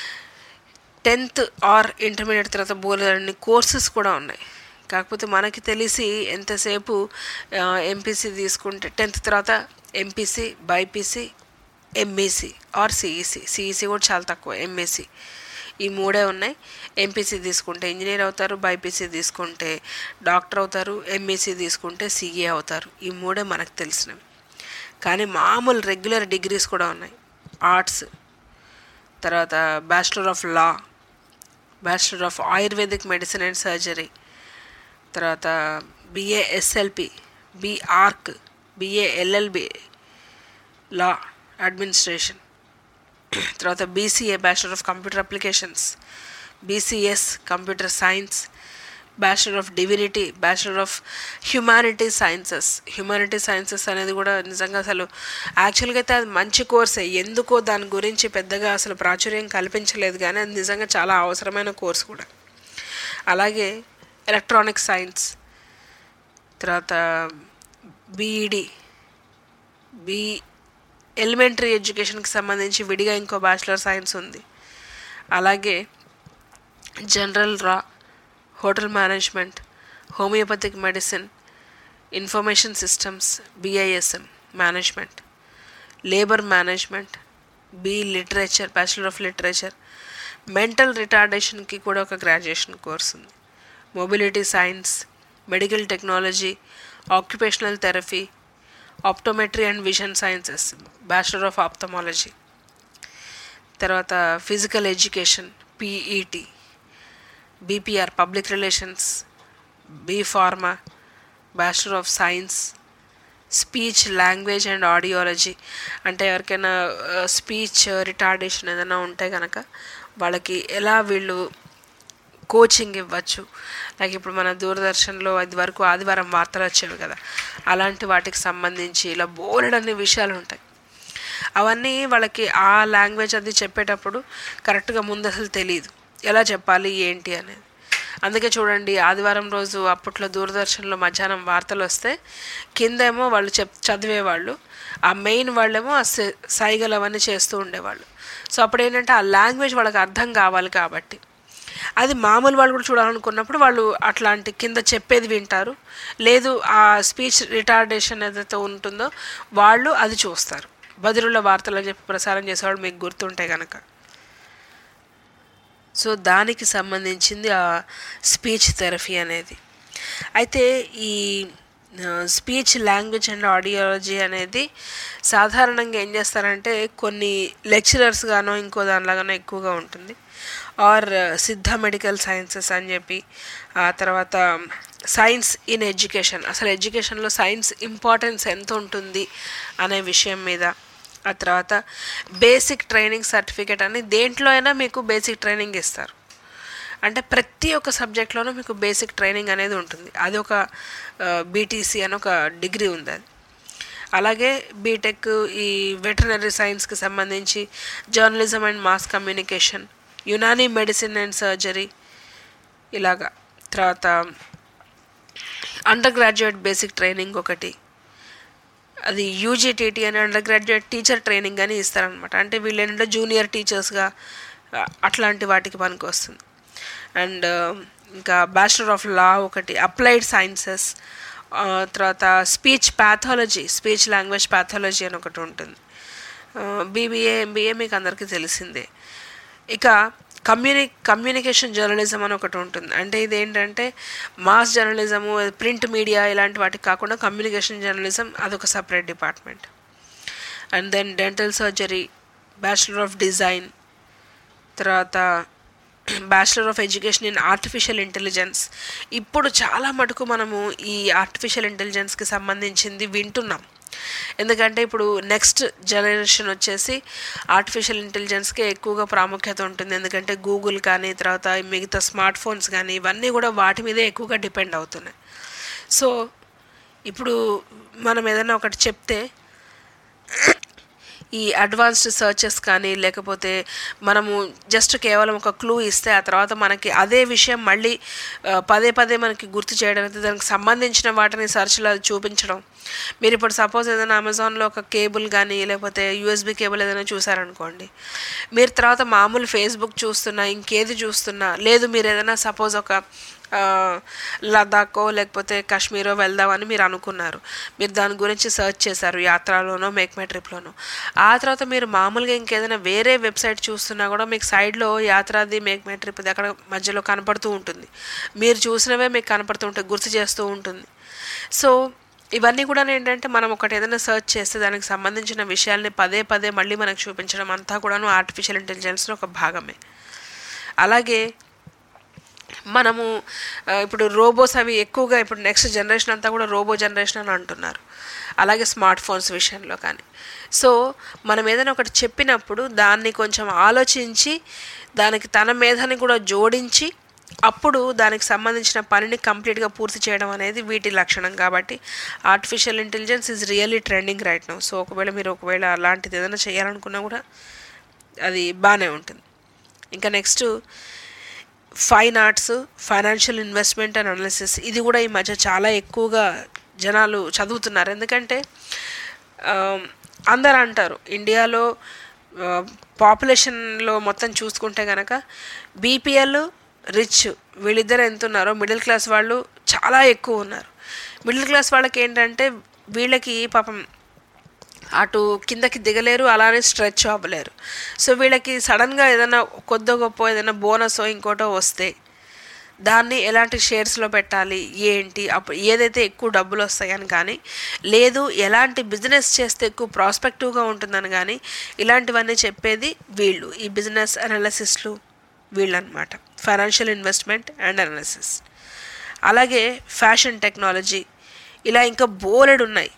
టెన్త్ ఆర్ ఇంటర్మీడియట్ తర్వాత బోలెడన్ని కోర్సెస్ కూడా ఉన్నాయి కాకపోతే మనకి తెలిసి ఎంతసేపు ఎంపీసీ తీసుకుంటే టెన్త్ తర్వాత MPC BiPC MEC or CEC CEC కూడా చాలా తక్కువ ఎంఈసీ ఈ మూడే ఉన్నాయి ఎంపీసీ తీసుకుంటే ఇంజనీర్ అవుతారు బైపీసీ తీసుకుంటే డాక్టర్ అవుతారు ఎంఈసీ తీసుకుంటే సిఏ అవుతారు ఈ మూడే మనకు తెలిసినవి కానీ మామూలు రెగ్యులర్ డిగ్రీస్ కూడా ఉన్నాయి ఆర్ట్స్ తర్వాత bachelor of law bachelor of ayurvedic medicine and surgery తర్వాత BA SLP BArch BA LLB law administration తర్వాత BCA bachelor of computer applications BCS computer science bachelor of divinity bachelor of humanity sciences humanity sciences అనేది కూడా నిజంగా అసలు యాక్చువల్గా అయితే అది మంచి కోర్సే ఎందుకో దాని గురించి పెద్దగా అసలు ప్రాచుర్యం కల్పించలేదు కానీ అది నిజంగా చాలా అవసరమైన కోర్స్ కూడా అలాగే ఎలక్ట్రానిక్ సైన్స్ తర్వాత బీఈడి బి ఎలిమెంటరీ ఎడ్యుకేషన్కి సంబంధించి విడిగా ఇంకో బ్యాచిలర్ సైన్స్ ఉంది అలాగే జనరల్ రా hotel management homeopathic medicine information systems BISM management labour management B literature bachelor of literature mental రిటార్డేషన్కి కూడా ఒక గ్రాడ్యుయేషన్ కోర్స్ ఉంది mobility science medical technology occupational therapy optometry and vision sciences bachelor of ophthalmology తర్వాత physical education PET BPR public relations B pharma bachelor of science speech language and audiology అంటే ఎవరికైనా speech retardation ఏదైనా ఉంటే కనుక వాళ్ళకి ఎలా వీళ్ళు కోచింగ్ ఇవ్వచ్చు లైక్ ఇప్పుడు మన దూరదర్శన్లో అది వరకు ఆదివారం వార్తలు వచ్చేవి కదా అలాంటి వాటికి సంబంధించి ఇలా బోలెడన్ని విషయాలు ఉంటాయి అవన్నీ వాళ్ళకి ఆ లాంగ్వేజ్ అది చెప్పేటప్పుడు కరెక్ట్గా ముందు అసలు తెలియదు ఎలా చెప్పాలి ఏంటి అనేది అందుకే చూడండి ఆదివారం రోజు అప్పట్లో దూరదర్శన్లో మధ్యాహ్నం వార్తలు వస్తే కిందేమో వాళ్ళు చెప్ చదివేవాళ్ళు ఆ మెయిన్ వాళ్ళేమో ఆ సై- సైగలు అవన్నీ చేస్తూ ఉండేవాళ్ళు సో అప్పుడు ఏంటంటే ఆ లాంగ్వేజ్ వాళ్ళకి అర్థం కావాలి కాబట్టి అది మామూలు వాళ్ళు కూడా చూడాలనుకున్నప్పుడు వాళ్ళు అట్లాంటి కింద చెప్పేది వింటారు లేదు ఆ స్పీచ్ రిటార్డేషన్ ఏదైతే ఉంటుందో వాళ్ళు అది చూస్తారు బదిరుల వార్తలు అని చెప్పి ప్రసారం చేసేవాళ్ళు మీకు గుర్తుంటే కనుక సో దానికి సంబంధించింది ఆ స్పీచ్ థెరపీ అనేది అయితే ఈ స్పీచ్ లాంగ్వేజ్ అండ్ ఆడియాలజీ అనేది సాధారణంగా ఏం చేస్తారంటే కొన్ని లెక్చరర్స్ గానో ఇంకో దానిలాగానో ఎక్కువగా ఉంటుంది ఆర్ సిద్ధ మెడికల్ సైన్సెస్ అని చెప్పి ఆ తర్వాత సైన్స్ ఇన్ ఎడ్యుకేషన్ అసలు ఎడ్యుకేషన్లో సైన్స్ ఇంపార్టెన్స్ ఎంత ఉంటుంది అనే విషయం మీద ఆ తర్వాత బేసిక్ ట్రైనింగ్ సర్టిఫికేట్ అని దేంట్లో అయినా మీకు బేసిక్ ట్రైనింగ్ ఇస్తారు అంటే ప్రతి ఒక్క సబ్జెక్ట్లోనూ మీకు బేసిక్ ట్రైనింగ్ అనేది ఉంటుంది అది ఒక బీటీసీ అని ఒక డిగ్రీ ఉంది అది అలాగే బీటెక్ ఈ వెటర్నరీ సైన్స్కి సంబంధించి journalism and mass communication Unani medicine and surgery ఇలాగా తర్వాత అండర్ గ్రాడ్యుయేట్ బేసిక్ ట్రైనింగ్ ఒకటి అది యూజీటీటీ అని అండర్ గ్రాడ్యుయేట్ టీచర్ ట్రైనింగ్ అని ఇస్తారనమాట అంటే వీళ్ళు ఏంటంటే జూనియర్ టీచర్స్గా అట్లాంటి వాటికి పనికి వస్తుంది అండ్ ఇంకా బ్యాచిలర్ ఆఫ్ లా ఒకటి అప్లైడ్ సైన్సెస్ తర్వాత speech pathology speech language pathology అని ఒకటి ఉంటుంది బీబీఏ ఎంబీఏ మీకు అందరికీ తెలిసిందే ఇక కమ్యూని కమ్యూనికేషన్ జర్నలిజం అని ఒకటి ఉంటుంది అంటే ఇది ఏంటంటే మాస్ జర్నలిజము ప్రింట్ మీడియా ఇలాంటి వాటికి కాకుండా కమ్యూనికేషన్ జర్నలిజం అదొక separate department and then dental surgery bachelor of design తర్వాత bachelor of education in artificial intelligence ఇప్పుడు చాలా మటుకు మనము ఈ ఆర్టిఫిషియల్ ఇంటెలిజెన్స్కి సంబంధించింది వింటున్నాం ఎందుకంటే ఇప్పుడు నెక్స్ట్ జనరేషన్ వచ్చేసి ఆర్టిఫిషియల్ ఇంటెలిజెన్స్కే ఎక్కువగా ప్రాముఖ్యత ఉంటుంది ఎందుకంటే గూగుల్ కానీ తర్వాత మిగతా స్మార్ట్ ఫోన్స్ కానీ ఇవన్నీ కూడా వాటి మీదే ఎక్కువగా డిపెండ్ అవుతున్నాయి సో ఇప్పుడు మనం ఏదైనా ఒకటి చెప్తే ఈ అడ్వాన్స్డ్ సర్చెస్ కానీ లేకపోతే మనము జస్ట్ కేవలం ఒక క్లూ ఇస్తే ఆ తర్వాత మనకి అదే విషయం మళ్ళీ ఆ, పదే పదే మనకి గుర్తు చేయడం అయితే దానికి సంబంధించిన వాటిని సెర్చ్లో చూపించడం మీరు ఇప్పుడు సపోజ్ ఏదైనా అమెజాన్లో ఒక కేబుల్ కానీ లేకపోతే యూఎస్బి కేబుల్ ఏదైనా చూసారనుకోండి మీరు తర్వాత మామూలు ఫేస్బుక్ చూస్తున్నా ఇంకేది చూస్తున్నా లేదు మీరు ఏదైనా సపోజ్ ఒక ఆ, లదాఖో లేకపోతే కాశ్మీరో వెళ్దామని మీరు అనుకున్నారు మీరు దాని గురించి సెర్చ్ చేశారు యాత్రలోనో మేక్ మై ట్రిప్లోనో ఆ తర్వాత మీరు మామూలుగా ఇంకేదైనా వేరే వెబ్సైట్ చూస్తున్నా కూడా మీకు సైడ్లో యాత్రాది మేక్ మై ట్రిప్ అక్కడ మధ్యలో కనపడుతూ ఉంటుంది మీరు చూసినవే మీకు కనపడుతూ ఉంటాయి గుర్తు చేస్తూ ఉంటుంది సో ఇవన్నీ కూడా ఏంటంటే మనం ఒకటి ఏదైనా సెర్చ్ చేస్తే దానికి సంబంధించిన విషయాల్ని పదే పదే మళ్ళీ మనకు చూపించడం అంతా కూడాను ఆర్టిఫిషియల్ ఇంటెలిజెన్స్లో ఒక భాగమే అలాగే మనము ఆ, ఇప్పుడు రోబోస్ అవి ఎక్కువగా ఇప్పుడు నెక్స్ట్ జనరేషన్ అంతా కూడా రోబో జనరేషన్ అని అంటున్నారు అలాగే స్మార్ట్ ఫోన్స్ విషయంలో కానీ సో మనం ఏదైనా ఒకటి చెప్పినప్పుడు దాన్ని కొంచెం ఆలోచించి దానికి తన మేధని కూడా జోడించి అప్పుడు దానికి సంబంధించిన పనిని కంప్లీట్గా పూర్తి చేయడం అనేది వీటి లక్షణం కాబట్టి artificial intelligence is really trending right now so ఒకవేళ మీరు ఒకవేళ అలాంటిది ఏదైనా చేయాలనుకున్నా కూడా అది బాగానే ఉంటుంది ఇంకా next fine arts financial investment and analysis ఇది కూడా ఈ మధ్య చాలా ఎక్కువగా జనాలు చదువుతున్నారు ఎందుకంటే ఆ, అందరు అంటారు ఇండియాలో పాపులేషన్లో మొత్తం చూసుకుంటే కనుక బీపీఎల్ రిచ్ వీళ్ళిద్దరు ఎంత ఉన్నారో మిడిల్ క్లాస్ వాళ్ళు చాలా ఎక్కువ ఉన్నారు మిడిల్ క్లాస్ వాళ్ళకి ఏంటంటే వీళ్ళకి పాపం అటు కిందకి దిగలేరు అలానే స్ట్రెచ్ అవ్వలేరు సో వీళ్ళకి సడన్గా ఏదైనా కొద్ది గొప్ప ఏదైనా బోనస్ ఇంకోటో వస్తే దాన్ని ఎలాంటి షేర్స్లో పెట్టాలి ఏంటి అప్పుడు ఏదైతే ఎక్కువ డబ్బులు వస్తాయని కానీ లేదు ఎలాంటి బిజినెస్ చేస్తే ఎక్కువ ప్రాస్పెక్టివ్గా ఉంటుందని కానీ ఇలాంటివన్నీ చెప్పేది వీళ్ళు ఈ బిజినెస్ అనాలిసిస్లు వీళ్ళనమాట ఫైనాన్షియల్ ఇన్వెస్ట్మెంట్ అండ్ అనాలిసిస్ అలాగే ఫ్యాషన్ టెక్నాలజీ ఇలా ఇంకా బోలెడు ఉన్నాయి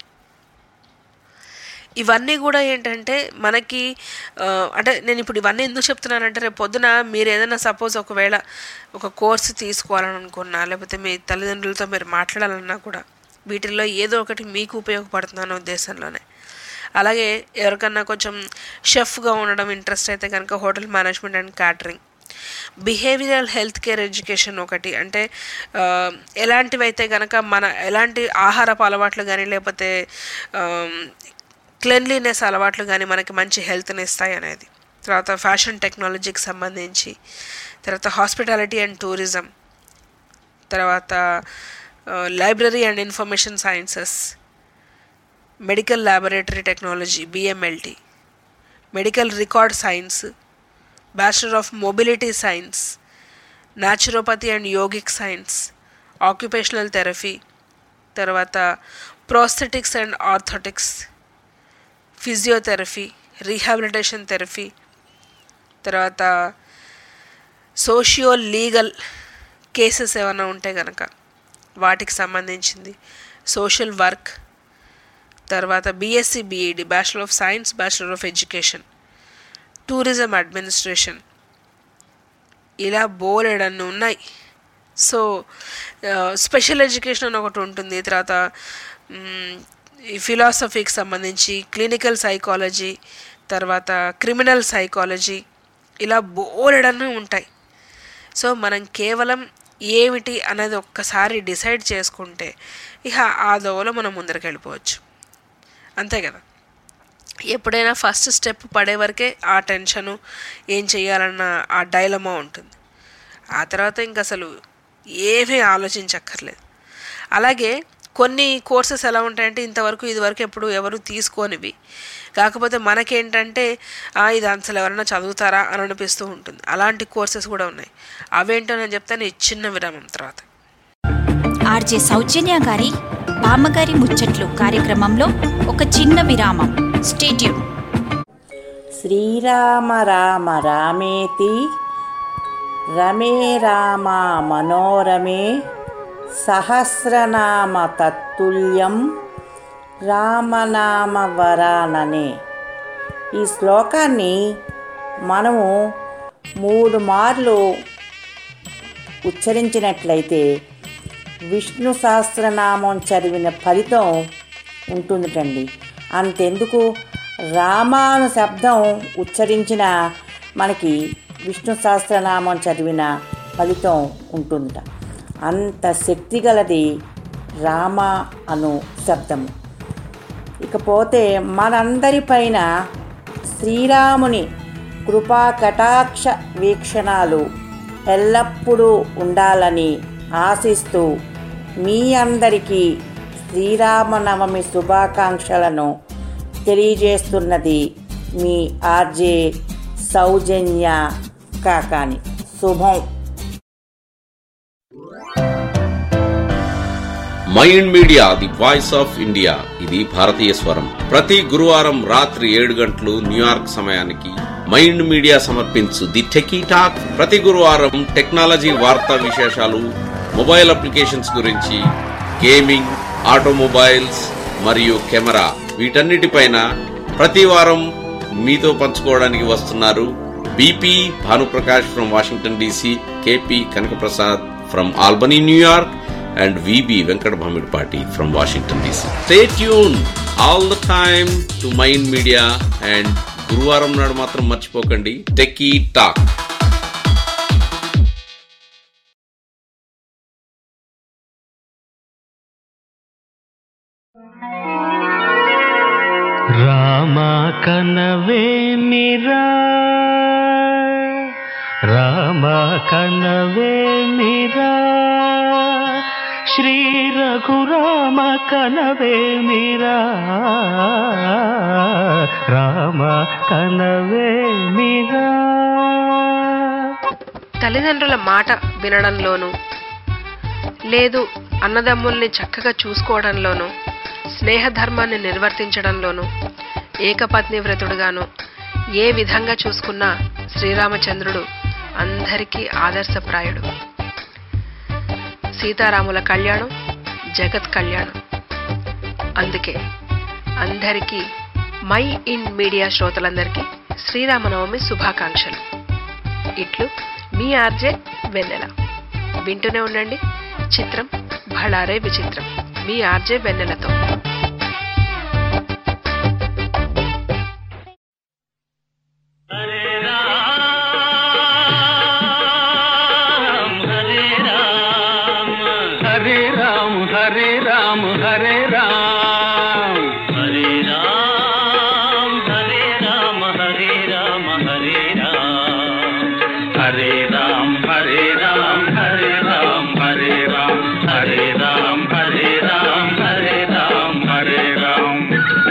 ఇవన్నీ కూడా ఏంటంటే మనకి ఆ, అంటే నేను ఇప్పుడు ఇవన్నీ ఎందుకు చెప్తున్నానంటే రేపు పొద్దున మీరు ఏదైనా సపోజ్ ఒకవేళ ఒక కోర్సు తీసుకోవాలని అనుకున్నా లేకపోతే మీ తల్లిదండ్రులతో మీరు మాట్లాడాలన్నా కూడా వీటిల్లో ఏదో ఒకటి మీకు ఉపయోగపడుతుంది అనే ఉద్దేశంలోనే అలాగే ఎవరికన్నా కొంచెం షెఫ్గా ఉండడం ఇంట్రెస్ట్ అయితే కనుక hotel management and catering behavioural health care education ఒకటి అంటే ఆ, ఎలాంటివైతే కనుక మన ఎలాంటి ఆహారపు అలవాట్లు కానీ లేకపోతే క్లెన్లీనెస్ అలవాట్లు కానీ మనకి మంచి హెల్త్ని ఇస్తాయి అనేది తర్వాత ఫ్యాషన్ టెక్నాలజీకి సంబంధించి తర్వాత హాస్పిటాలిటీ అండ్ టూరిజం తర్వాత library and information sciences medical laboratory technology BMLT medical record science bachelor of mobility science naturopathy and yogic science occupational therapy తర్వాత prosthetics and orthotics physiotherapy rehabilitation therapy తర్వాత socio legal cases ఏమైనా ఉంటే కనుక వాటికి సంబంధించింది social work తర్వాత BSc BEd bachelor of science bachelor of education tourism administration ఇలా బోలెడన్ని ఉన్నాయి సో స్పెషల్ ఎడ్యుకేషన్ అని ఒకటి ఉంటుంది తర్వాత మ్, ఈ ఫిలాసఫీకి సంబంధించి క్లినికల్ సైకాలజీ తర్వాత క్రిమినల్ సైకాలజీ ఇలా బోలెడన్ని ఉంటాయి సో మనం కేవలం ఏమిటి అనేది ఒక్కసారి డిసైడ్ చేసుకుంటే ఇక ఆ దోవలో మనం ముందరికి వెళ్ళిపోవచ్చు అంతే కదా ఎప్పుడైనా ఫస్ట్ స్టెప్ పడే వరకే ఆ టెన్షను ఏం చేయాలన్న ఆ డైలమా ఉంటుంది ఆ తర్వాత ఇంక అసలు ఏమీ ఆలోచించక్కర్లేదు అలాగే కొన్ని కోర్సెస్ ఎలా ఉంటాయంటే ఇంతవరకు ఇదివరకు ఎప్పుడు ఎవరు తీసుకోనివి కాకపోతే మనకేంటంటే "ఆ, ఇది అసలు ఎవరైనా చదువుతారా అని అనిపిస్తూ ఉంటుంది అలాంటి కోర్సెస్ కూడా ఉన్నాయి అవేంటో నేను చెప్తాను ఈ చిన్న విరామం తర్వాత ఆర్జే సౌజన్య గారి బామ్మగారి ముచ్చట్లు కార్యక్రమంలో ఒక చిన్న విరామం స్టేట్యూన్ శ్రీరామ రామ రామేతి రమే రామ మనోరమే సహస్రనామ తత్తుల్యం రామనామ వరాననే ఈ శ్లోకాన్ని మనము మూడు మార్లు ఉచ్చరించినట్లయితే విష్ణు సహస్రనామం చదివిన ఫలితం ఉంటుందిటండి అంతెందుకు రామాను శబ్దం ఉచ్చరించిన మనకి విష్ణు సహస్రనామం చదివిన ఫలితం ఉంటుందట అంత శక్తి గలది రామ అను శబ్దము ఇకపోతే మనందరిపైన శ్రీరాముని కృపా కటాక్ష వీక్షణాలు ఎల్లప్పుడూ ఉండాలని ఆశిస్తూ మీ అందరికీ శ్రీరామనవమి శుభాకాంక్షలను తెలియజేస్తున్నది మీ ఆర్జే సౌజన్య కాకాని శుభం mind media the voice of India ఇది భారతీయ స్వరం ప్రతి గురువారం రాత్రి ఏడు గంటలు న్యూయార్క్ సమయానికి మైండ్ మీడియా సమర్పించు ది టెకీ టాక్ ప్రతి గురువారం టెక్నాలజీ వార్తా విశేషాలు మొబైల్ అప్లికేషన్స్ గురించి గేమింగ్ ఆటోమొబైల్స్ మరియు కెమెరా వీటన్నిటిపైన ప్రతి వారం మీతో పంచుకోవడానికి వస్తున్నారు BP Bhanuprakash from Washington DC KP Kanakaprasad from Albany New York and VB Venkat Bhamidpati from Washington DC. Stay tuned all the time to Mind Media and గురువారం నాడు మాత్రం మర్చిపోకండి టెక్కీ టాక్ రామ కనవే మిరా రామ కనవే మిరా శ్రీ రఘురామ కనవే మిరా రామ కనవే మిరా తల్లిదండ్రుల మాట వినడంలోనూ లేదు అన్నదమ్ముల్ని చక్కగా చూసుకోవడంలోనూ స్నేహధర్మాన్ని నిర్వర్తించడంలోనూ ఏకపత్ని వ్రతుడుగాను ఏ విధంగా చూసుకున్నా శ్రీరామచంద్రుడు అందరికీ ఆదర్శప్రాయుడు సీతారాముల కళ్యాణం జగత్ కళ్యాణం అందుకే అందరికీ మై ఇన్ మీడియా శ్రోతలందరికీ శ్రీరామనవమి శుభాకాంక్షలు ఇట్లు మీ ఆర్జే వెన్నెల వింటూనే ఉండండి చిత్రం భళారే విచిత్రం మీ ఆర్జే వెన్నెలతో హరే రామ హరే రామ హరే రామ హరే రామ హరే రామ హరే రామ హరే రామ హరే రామ హరే రామ హరే రామ హరే రామ హరే రామ హరే రామ హరే రామ హరే రామ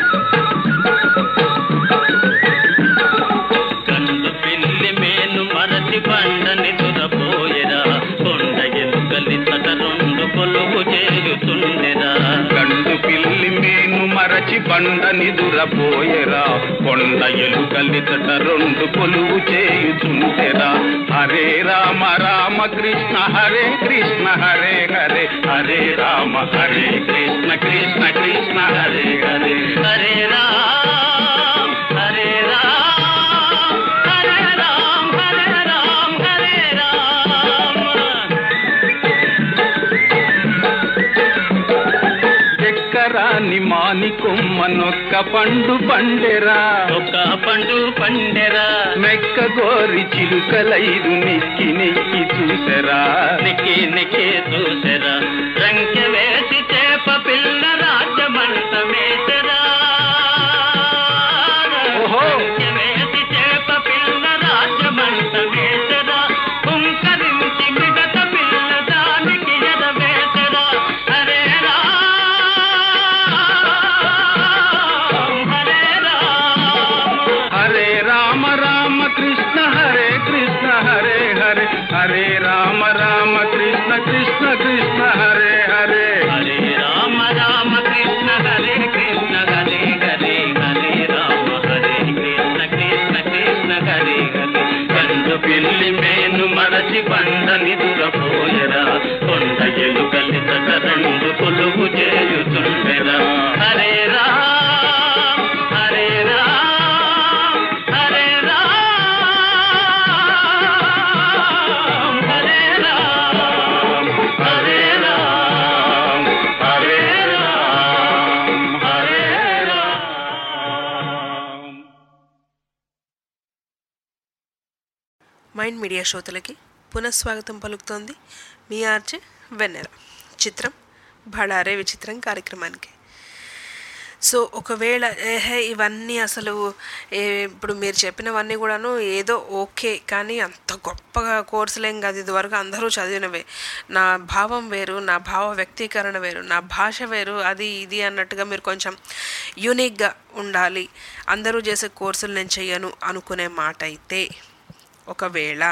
కందు పిల్లి మేను మరచి బండని తురపోయెరా కొండ ఎలుకలి తట రెండు కొలువు చేయుతుండెరా కండు మరచి బండ నిదురపోయెరా కొండ ఎలుకలితట రెండు కొలువు చేయుచుంటెరా హరే రామ రామ కృష్ణ హరే కృష్ణ హరే హరే హరే రామ హరే కృష్ణ కృష్ణ కృష్ణ హరే హరే హరే రామ హరే రామ హరే రామ హరే రామ హరే రామ ఎక్కరాని మాని కొమ్మనొక్క పండు పండెరా ఒక్క పండు పండెరా మెక్క గోరి చిలుకలైదు నెక్కి నెక్కి చూసెరా నెక్కి నెక్కి చూసెరా రంకె వేసి చేప పిల్ల రాజమంట మేసరా రంకె వేసి చేప పిల్ల రాజమంట మేసరా కుంకరించి మిగత పిల్ల దానికి ఎదవేసరా హరే హరే రామ రామ కృష్ణ హరే కృష్ణ హరే హరే హరే రామ రామ కృష్ణ కృష్ణ కృష్ణ హరే హరే హరే రామ రామ కృష్ణ హరే కృష్ణ హరే హరే హరే రామ హరే కృష్ణ కృష్ణ కృష్ణ హరే హరే కందు పిల్లి మేను మరచి బండ నిదురపోయరా కొండ ఎలుకలి రెండు కొలువు చేయుచుండెరా హరే రామ హరే రామ హరే రామ హరే రామ హరే రామ హరే రామ హరే మైండ్ మీడియా శ్రోతలకి పునఃస్వాగతం పలుకుతోంది మీ ఆర్జే వెన్నెల చిత్రం భళారే విచిత్రం కార్యక్రమానికి సో ఒకవేళ ఏహే ఇవన్నీ అసలు ఏ ఇప్పుడు మీరు చెప్పినవన్నీ కూడాను ఏదో ఓకే కానీ అంత గొప్పగా కోర్సులేం కాదు ఇదివరకు అందరూ చదివినవే నా భావం వేరు నా భావ వ్యక్తీకరణ వేరు నా భాష వేరు అది ఇది అన్నట్టుగా మీరు కొంచెం యూనిక్గా ఉండాలి అందరూ చేసే కోర్సులు నేను చెయ్యను అనుకునే మాట అయితే ఒకవేళ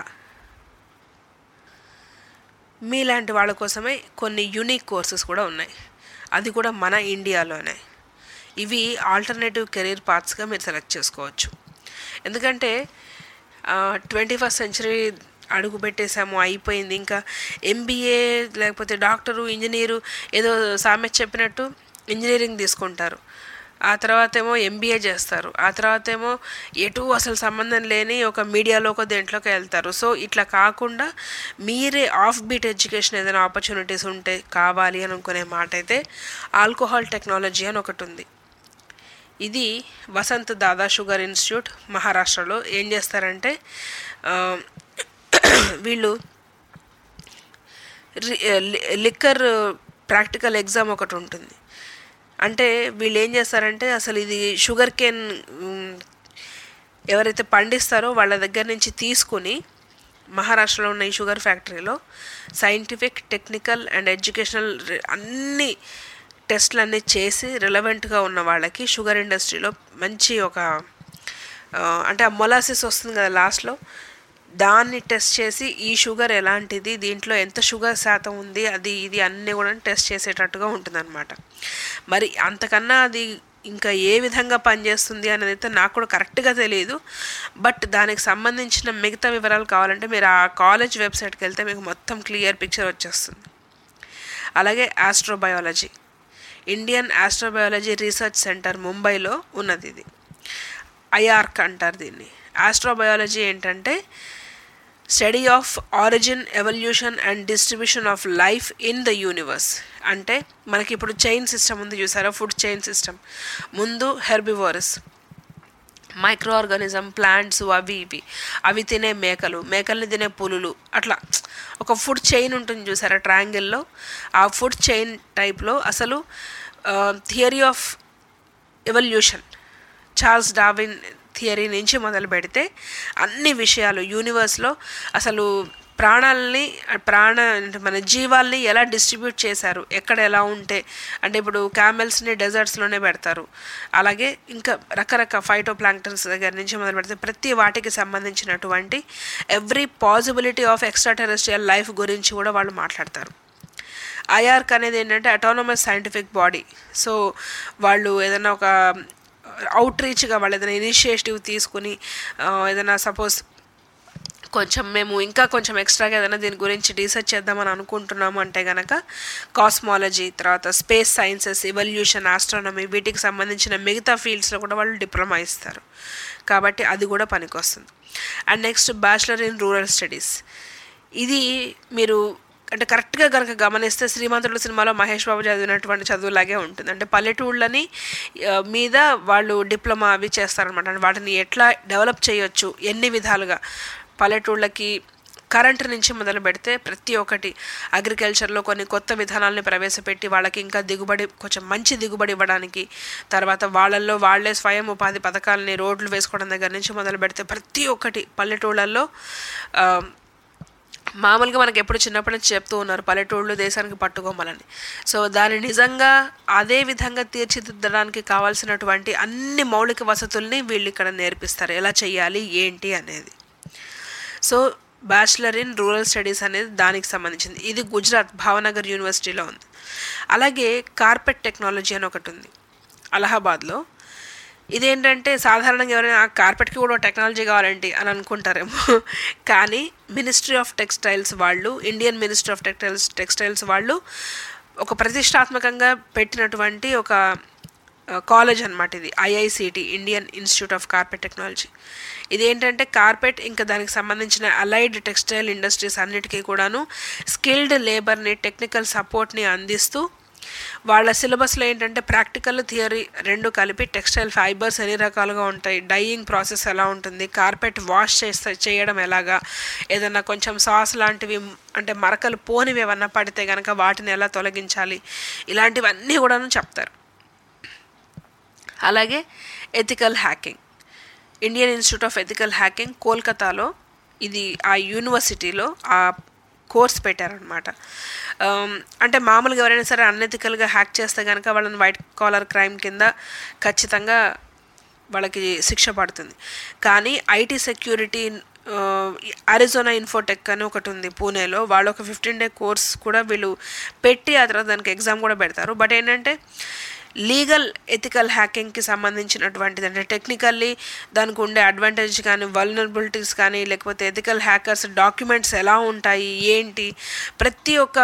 మీలాంటి వాళ్ళ కోసమే కొన్ని యూనిక్ కోర్సెస్ కూడా ఉన్నాయి అది కూడా మన ఇండియాలోనే ఇవి ఆల్టర్నేటివ్ కెరీర్ పార్ట్స్గా మీరు సెలెక్ట్ చేసుకోవచ్చు ఎందుకంటే ట్వంటీ ఫస్ట్ సెంచరీ అడుగు పెట్టేసాము అయిపోయింది ఇంకా ఎంబీఏ లేకపోతే డాక్టరు ఇంజనీరు ఏదో సామెత చెప్పినట్టు ఇంజనీరింగ్ తీసుకుంటారు ఆ తర్వాత ఏమో ఎంబీఏ చేస్తారు ఆ తర్వాత ఏమో ఎటు అసలు సంబంధం లేని ఒక మీడియాలోకి దేంట్లోకి వెళ్తారు సో ఇట్లా కాకుండా మీరే ఆఫ్ బీట్ ఎడ్యుకేషన్ ఏదైనా ఆపర్చునిటీస్ ఉంటే కావాలి అని అనుకునే మాట అయితే ఆల్కహాల్ టెక్నాలజీ అని ఒకటి ఉంది ఇది వసంత్ దాదా షుగర్ ఇన్స్టిట్యూట్ మహారాష్ట్రలో ఏం చేస్తారంటే ఆ, వీళ్ళు లిక్కర్ ప్రాక్టికల్ ఎగ్జామ్ ఒకటి ఉంటుంది అంటే వీళ్ళు ఏం చేస్తారంటే అసలు ఇది షుగర్ కేన్ మ్, ఎవరైతే పండిస్తారో వాళ్ళ దగ్గర నుంచి తీసుకుని మహారాష్ట్రలో ఉన్న ఈ షుగర్ ఫ్యాక్టరీలో సైంటిఫిక్ టెక్నికల్ అండ్ ఎడ్యుకేషనల్ అన్ని టెస్ట్లు అన్నీ చేసి రిలవెంట్గా ఉన్న వాళ్ళకి షుగర్ ఇండస్ట్రీలో మంచి ఒక ఆ, అంటే ఆ మొలాసిస్ వస్తుంది కదా లాస్ట్లో దాన్ని టెస్ట్ చేసి ఈ షుగర్ ఎలాంటిది దీంట్లో ఎంత షుగర్ శాతం ఉంది అది ఇది అన్నీ కూడా టెస్ట్ చేసేటట్టుగా ఉంటుందన్నమాట మరి అంతకన్నా అది ఇంకా ఏ విధంగా పనిచేస్తుంది అనేది అయితే నాకు కూడా కరెక్ట్గా తెలియదు బట్ దానికి సంబంధించిన మిగతా వివరాలు కావాలంటే మీరు ఆ కాలేజ్ వెబ్సైట్కి వెళ్తే మీకు మొత్తం క్లియర్ పిక్చర్ వచ్చేస్తుంది అలాగే astrobiology Indian astrobiology research centre ముంబైలో ఉన్నది ఇది ఐఆర్క్ అంటారు దీన్ని ఆస్ట్రోబయాలజీ ఏంటంటే study of origin evolution and distribution of life in the universe అంటే మనకి ఇప్పుడు చైన్ సిస్టమ్ ఉంది చూసారా ఫుడ్ చైన్ సిస్టమ్ ముందు హెర్బివోరస్ మైక్రో ఆర్గానిజం ప్లాంట్స్ అవి ఇవి అవి తినే మేకలు మేకల్ని తినే పులులు అట్లా ఒక ఫుడ్ చైన్ ఉంటుంది చూసారా ట్రయాంగిల్లో ఆ ఫుడ్ చైన్ టైప్లో అసలు theory of evolution Charles Darwin theory నుంచి మొదలు పెడితే అన్ని విషయాలు యూనివర్స్లో అసలు ప్రాణాలని ప్రాణ అంటే మన జీవాల్ని ఎలా డిస్ట్రిబ్యూట్ చేశారు ఎక్కడ ఎలా ఉంటే అంటే ఇప్పుడు క్యామెల్స్ని డెజర్ట్స్లోనే పెడతారు అలాగే ఇంకా రకరకాల ఫైటో ప్లాంక్టన్స్ దగ్గర నుంచి మొదలు పెడితే ప్రతి వాటికి సంబంధించినటువంటి every possibility of extra terrestrial life గురించి కూడా వాళ్ళు మాట్లాడతారు ఐఆర్క్ అనేది ఏంటంటే అటానమస్ సైంటిఫిక్ బాడీ సో వాళ్ళు ఏదైనా ఒక అవుట్ రీచ్గా వాళ్ళు ఏదైనా ఇనిషియేటివ్ తీసుకుని ఆ, ఏదైనా సపోజ్ కొంచెం మేము ఇంకా కొంచెం ఎక్స్ట్రాగా ఏదైనా దీని గురించి రీసెర్చ్ చేద్దామని అనుకుంటున్నాము అంటే కనుక కాస్మాలజీ తర్వాత స్పేస్ సైన్సెస్ ఇవల్యూషన్ ఆస్ట్రానమీ వీటికి సంబంధించిన మిగతా ఫీల్డ్స్లో కూడా వాళ్ళు డిప్లొమా ఇస్తారు కాబట్టి అది కూడా పనికొస్తుంది and next bachelor in rural studies ఇది మీరు అంటే కరెక్ట్గా కనుక గమనిస్తే శ్రీమంతుడు సినిమాలో మహేష్ బాబు చదివినటువంటి చదువులాగే ఉంటుంది అంటే పల్లెటూళ్ళని ఆ, మీద వాళ్ళు డిప్లొమా అవి చేస్తారనమాట అంటే వాటిని ఎట్లా డెవలప్ చేయొచ్చు ఎన్ని విధాలుగా పల్లెటూళ్ళకి కరెంట్ నుంచి మొదలు పెడితే ప్రతి ఒక్కటి అగ్రికల్చర్లో కొన్ని కొత్త విధానాలని ప్రవేశపెట్టి వాళ్ళకి ఇంకా దిగుబడి కొంచెం మంచి దిగుబడి ఇవ్వడానికి తర్వాత వాళ్ళల్లో వాళ్ళే స్వయం ఉపాధి పథకాలని రోడ్లు వేసుకోవడం దగ్గర నుంచి మొదలు పెడితే ప్రతి ఒక్కటి పల్లెటూళ్ళల్లో ఆ, మామూలుగా మనకి ఎప్పుడు చిన్నప్పటి నుంచి చెప్తూ ఉన్నారు పల్లెటూళ్ళు దేశానికి పట్టుకోమలని సో దాన్ని నిజంగా అదే విధంగా తీర్చిదిద్దడానికి కావాల్సినటువంటి అన్ని మౌలిక వసతుల్ని వీళ్ళు ఇక్కడ నేర్పిస్తారు ఎలా చేయాలి ఏంటి అనేది so bachelor in rural studies అనేది దానికి సంబంధించింది ఇది గుజరాత్ భావనగర్ యూనివర్సిటీలో ఉంది అలాగే కార్పెట్ టెక్నాలజీ అని ఒకటి ఉంది అలహాబాద్లో ఇదేంటంటే సాధారణంగా ఎవరైనా "ఆ, కార్పెట్కి కూడా టెక్నాలజీ కావాలండి అని అనుకుంటారేమో కానీ మినిస్ట్రీ ఆఫ్ టెక్స్టైల్స్ వాళ్ళు Indian ministry of textiles textiles వాళ్ళు ఒక ప్రతిష్టాత్మకంగా పెట్టినటువంటి ఒక కాలేజ్ అనమాట ఇది IICT Indian institute of carpet technology ఇది ఏంటంటే కార్పెట్ ఇంకా దానికి సంబంధించిన అలైడ్ టెక్స్టైల్ ఇండస్ట్రీస్ అన్నిటికీ కూడాను స్కిల్డ్ లేబర్ని టెక్నికల్ సపోర్ట్ని అందిస్తూ వాళ్ళ సిలబస్లో ఏంటంటే ప్రాక్టికల్ థియరీ రెండు కలిపి టెక్స్టైల్ ఫైబర్స్ ఎన్ని రకాలుగా ఉంటాయి డైయింగ్ ప్రాసెస్ ఎలా ఉంటుంది కార్పెట్ వాష్ చేస్తే చేయడం ఎలాగా ఏదన్నా కొంచెం సాస్ లాంటివి అంటే మరకలు పోనివి ఏమన్నా పడితే కనుక వాటిని ఎలా తొలగించాలి ఇలాంటివన్నీ కూడాను చెప్తారు అలాగే ethical hacking Indian institute of ethical hacking కోల్కతాలో ఇది ఆ యూనివర్సిటీలో ఆ కోర్స్ పెట్టారనమాట అంటే మామూలుగా ఎవరైనా సరే అన్ఎథికల్గా హ్యాక్ చేస్తే కనుక వాళ్ళని వైట్ కాలర్ క్రైమ్ కింద ఖచ్చితంగా వాళ్ళకి శిక్ష పడుతుంది కానీ ఐటీ సెక్యూరిటీ అరిజోనా ఇన్ఫోటెక్ అని ఒకటి ఉంది పూణేలో వాళ్ళు ఒక ఫిఫ్టీన్ డే కోర్స్ కూడా వీళ్ళు పెట్టి ఆ తర్వాత దానికి ఎగ్జామ్ కూడా పెడతారు బట్ ఏంటంటే లీగల్ ఎథికల్ హ్యాకింగ్కి సంబంధించినటువంటిది అంటే టెక్నికల్లీ దానికి ఉండే అడ్వాంటేజ్ కానీ వల్నరబిలిటీస్ కానీ లేకపోతే ఎథికల్ హ్యాకర్స్ డాక్యుమెంట్స్ ఎలా ఉంటాయి ఏంటి ప్రతి ఒక్క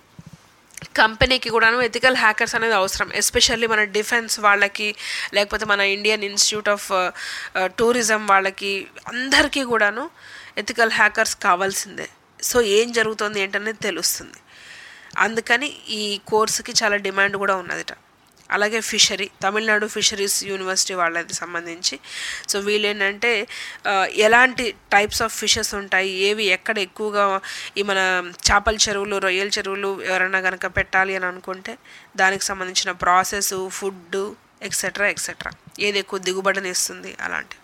కంపెనీకి కూడాను ఎథికల్ హ్యాకర్స్ అనేది అవసరం ఎస్పెషల్లీ మన డిఫెన్స్ వాళ్ళకి లేకపోతే మన ఇండియన్ ఇన్స్టిట్యూట్ ఆఫ్ టూరిజం వాళ్ళకి అందరికీ కూడాను ఎథికల్ హ్యాకర్స్ కావాల్సిందే సో ఏం జరుగుతుంది ఏంటనేది తెలుస్తుంది అందుకని ఈ కోర్సుకి చాలా డిమాండ్ కూడా ఉన్నదిట అలాగే ఫిషరీ తమిళనాడు ఫిషరీస్ యూనివర్సిటీ వాళ్ళది సంబంధించి సో వీళ్ళు ఏంటంటే ఆ, ఎలాంటి టైప్స్ ఆఫ్ ఫిషెస్ ఉంటాయి ఏవి ఎక్కడ ఎక్కువగా ఈ మన చేపల చెరువులు రొయ్యల చెరువులు ఎవరైనా కనుక పెట్టాలి అని అనుకుంటే దానికి సంబంధించిన ప్రాసెస్ ఫుడ్ ఎక్సెట్రా ఎక్సెట్రా ఏది ఎక్కువ దిగుబడిని ఇస్తుంది అలాంటి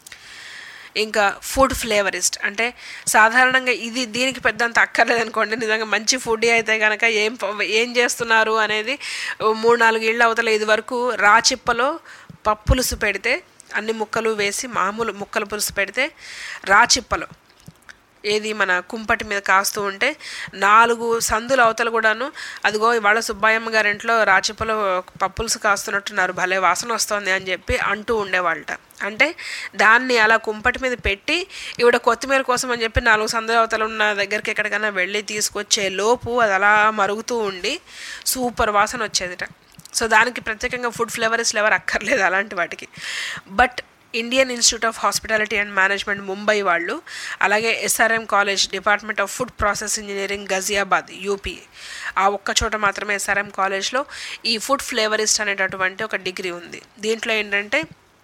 ఇంకా ఫుడ్ ఫ్లేవరిస్ట్ అంటే సాధారణంగా ఇది దీనికి పెద్దంత అక్కర్లేదు అనుకోండి నిజంగా మంచి ఫుడ్ అయితే కనుక ఏం ప- ఏం చేస్తున్నారు అనేది ఓ మూడు నాలుగు ఇళ్ళు అవతల ఇది వరకు రాచిప్పలో పప్పులుసు పెడితే అన్ని ముక్కలు వేసి మామూలు ముక్కల పులుసు పెడితే రాచిప్పలో ఏది మన కుంపటి మీద కాస్తూ ఉంటే నాలుగు సందుల అవతల కూడాను అదిగో ఇవాళ సుబ్బాయమ్మ గారింట్లో రాచిప్పలో పప్పులుసు కాస్తున్నట్టున్నారు భలే వాసన వస్తుంది అని చెప్పి అంటూ ఉండేవాళ్ళట అంటే దాన్ని అలా కుంపటి మీద పెట్టి ఇవిడ కొత్తిమీర కోసం అని చెప్పి నాలుగు సందుల అవతల ఉన్న దగ్గరికి ఎక్కడికైనా వెళ్ళి తీసుకొచ్చే లోపు అది అలా మరుగుతూ ఉండి సూపర్ వాసన వచ్చేదిట సో దానికి ప్రత్యేకంగా ఫుడ్ ఫ్లేవర్స్ ఫ్లేవర్ అక్కర్లేదు అలాంటి వాటికి but Indian institute of hospitality and management Mumbai వాళ్ళు అలాగే SRM college department of food process engineering Ghaziabad UP ఆ ఒక్క చోట మాత్రమే ఎస్ఆర్ఎం కాలేజ్లో ఈ ఫుడ్ ఫ్లేవరిస్ట్ అనేటటువంటి ఒక డిగ్రీ ఉంది దీంట్లో ఏంటంటే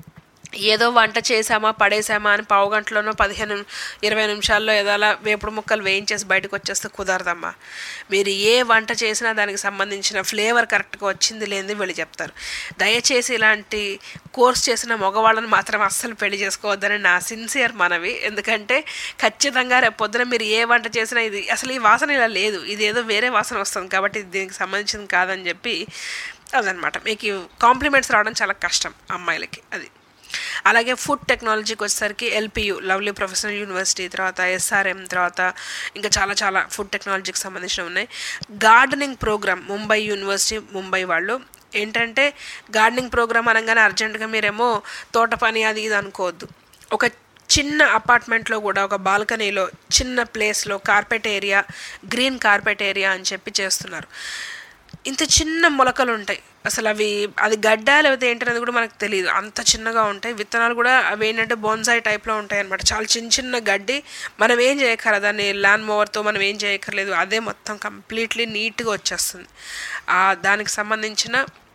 ఏదో వంట చేసామా పడేసామా అని పావు గంటలోనో పదిహేను ఇరవై నిమిషాల్లో ఏదో అలా వేపుడు ముక్కలు వేయించేసి బయటకు వచ్చేస్తే కుదరదమ్మా మీరు ఏ వంట చేసినా దానికి సంబంధించిన ఫ్లేవర్ కరెక్ట్గా వచ్చింది లేనిది వీళ్ళు చెప్తారు దయచేసి ఇలాంటి కోర్స్ చేసిన మగవాళ్ళని మాత్రం అస్సలు పెళ్లి చేసుకోవద్దని నా సిన్సియర్ మనవి ఎందుకంటే ఖచ్చితంగా రేపు పొద్దున మీరు ఏ వంట చేసినా ఇది అసలు ఈ వాసన ఇలా లేదు ఇది ఏదో వేరే వాసన వస్తుంది కాబట్టి ఇది దీనికి సంబంధించింది కాదని చెప్పి అదనమాట మీకు కాంప్లిమెంట్స్ రావడం చాలా కష్టం అమ్మాయిలకి అది అలాగే ఫుడ్ టెక్నాలజీకి వచ్చేసరికి ఎల్పియు లవ్లీ ప్రొఫెషనల్ యూనివర్సిటీ తర్వాత ఎస్ఆర్ఎం తర్వాత ఇంకా చాలా చాలా ఫుడ్ టెక్నాలజీకి సంబంధించినవి ఉన్నాయి gardening programme Mumbai university Mumbai వాళ్ళు ఏంటంటే గార్డెనింగ్ ప్రోగ్రామ్ అనగానే అర్జెంటుగా మీరేమో తోట పని అది ఇది అనుకోవద్దు ఒక చిన్న అపార్ట్మెంట్లో కూడా ఒక బాల్కనీలో చిన్న ప్లేస్లో carpet area green carpet area అని చెప్పి చేస్తున్నారు ఇంత చిన్న మొలకలు ఉంటాయి అసలు అవి అది గడ్డ లేకపోతే ఏంటనేది కూడా మనకు తెలియదు అంత చిన్నగా ఉంటాయి విత్తనాలు కూడా అవి ఏంటంటే బోన్సాయి టైప్లో ఉంటాయి అనమాట చాలా చిన్న చిన్న గడ్డి మనం ఏం చేయక్కర దాన్ని ల్యాండ్ మోవర్తో మనం ఏం చేయక్కర్లేదు అదే మొత్తం కంప్లీట్లీ నీట్గా వచ్చేస్తుంది ఆ దానికి సంబంధించిన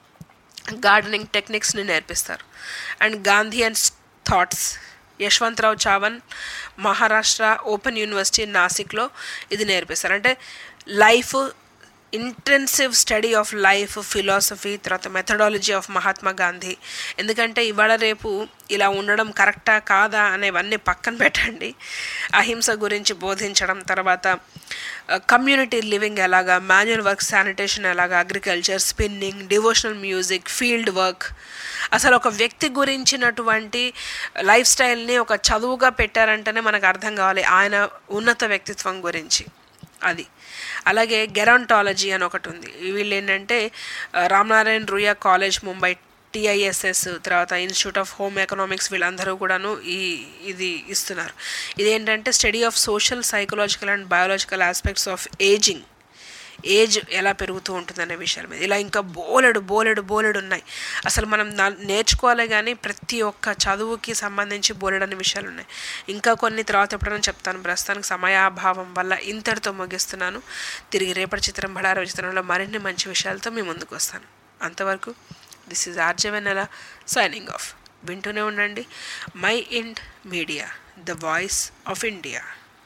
గార్డెనింగ్ టెక్నిక్స్ని నేర్పిస్తారు and Gandhi and thoughts Yashwantrao Chavan Maharashtra open university నాసిక్లో ఇది నేర్పిస్తారు అంటే life intensive study of life philosophy తర్వాత మెథడాలజీ ఆఫ్ మహాత్మా గాంధీ ఎందుకంటే ఇవాళ రేపు ఇలా ఉండడం కరెక్టా కాదా అనేవన్నీ పక్కన పెట్టండి అహింస గురించి బోధించడం తర్వాత కమ్యూనిటీ లివింగ్ ఎలాగా మాన్యువల్ వర్క్ శానిటేషన్ ఎలాగా agriculture spinning devotional music field work అసలు ఒక వ్యక్తి గురించినటువంటి లైఫ్ స్టైల్ని ఒక చదువుగా పెట్టారంటేనే మనకు అర్థం కావాలి ఆయన ఉన్నత వ్యక్తిత్వం గురించి అది అలాగే గెరాంటాలజీ అని ఒకటి ఉంది వీళ్ళు ఏంటంటే ఆ, రామనారాయణ రుయా కాలేజ్ ముంబై టిఐఎస్ఎస్ తర్వాత ఇన్స్టిట్యూట్ ఆఫ్ హోమ్ ఎకనామిక్స్ వీళ్ళందరూ కూడాను ఈ ఇది ఇస్తున్నారు ఇదేంటంటే study of social psychological and biological aspects of ageing age ఎలా పెరుగుతూ ఉంటుందనే విషయాల మీద ఇలా ఇంకా బోలెడు బోలెడు బోలెడు ఉన్నాయి అసలు మనం దా- నేర్చుకోవాలి కానీ ప్రతి ఒక్క చదువుకి సంబంధించి బోలెడని విషయాలు ఉన్నాయి ఇంకా కొన్ని తర్వాత ఎప్పుడైనా చెప్తాను ప్రస్తుతానికి సమయాభావం వల్ల ఇంతటితో ముగిస్తున్నాను తిరిగి రేపటి చిత్రం బడార చిత్రంలో మరిన్ని మంచి విషయాలతో మీ ముందుకు వస్తాను అంతవరకు this is RJ Vennela signing off వింటూనే ఉండండి mind media the voice of India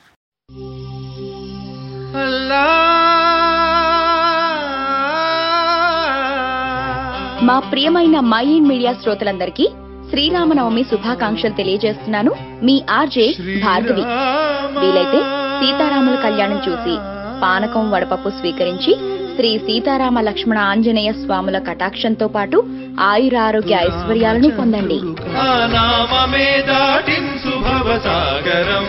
మా ప్రియమైన మై ఇన్ మీడియా శ్రోతలందరికీ శ్రీరామనవమి శుభాకాంక్షలు తెలియజేస్తున్నాను మీ ఆర్జే భార్గవి వీలైతే సీతారాముల కళ్యాణం చూసి పానకం వడపప్పు స్వీకరించి శ్రీ సీతారామ లక్ష్మణ ఆంజనేయ స్వాముల కటాక్షంతో పాటు ఆయురారోగ్య ఐశ్వర్యాలను పొందండి ఆ నామమే దాటించు భవసాగరం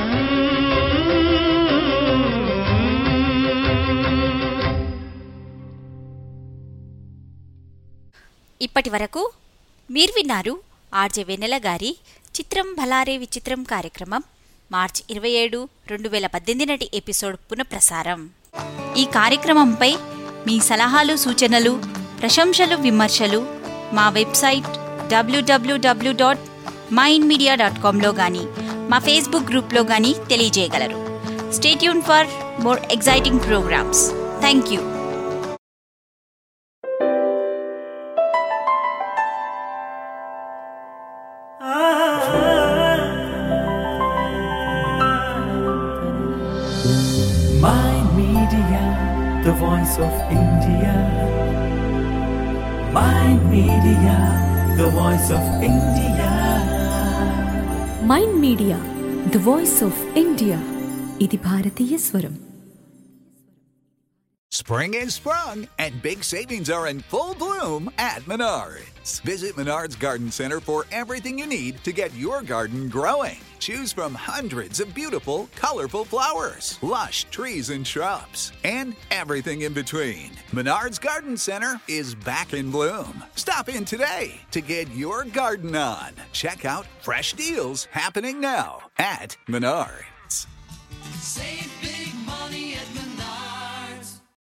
ఇప్పటి వరకు మీరు విన్నారు ఆర్జే వెన్నెల గారి చిత్రం భలారే విచిత్రం కార్యక్రమం మార్చి ఇరవై ఏడు రెండు వేల పద్దెనిమిది నాటి ఎపిసోడ్ పునఃప్రసారం ఈ కార్యక్రమంపై మీ సలహాలు సూచనలు ప్రశంసలు విమర్శలు మా website WWW dot mind media dot కామ్లో కానీ మా ఫేస్బుక్ గ్రూప్లో కానీ తెలియజేయగలరు stay tuned for more exciting programmes thank you My Media, the voice of India. My Media, the voice of India. Mind media the voice of India ఇది భారతీయ స్వరం Spring is sprung and big savings are in full bloom at Menards. Visit Menards Garden Center for everything you need to get your garden growing. Choose from hundreds of beautiful, colorful flowers, lush trees and shrubs, and everything in between. Menards Garden Center is back in bloom. Stop in today to get your garden on. Check out fresh deals happening now at Menards. Save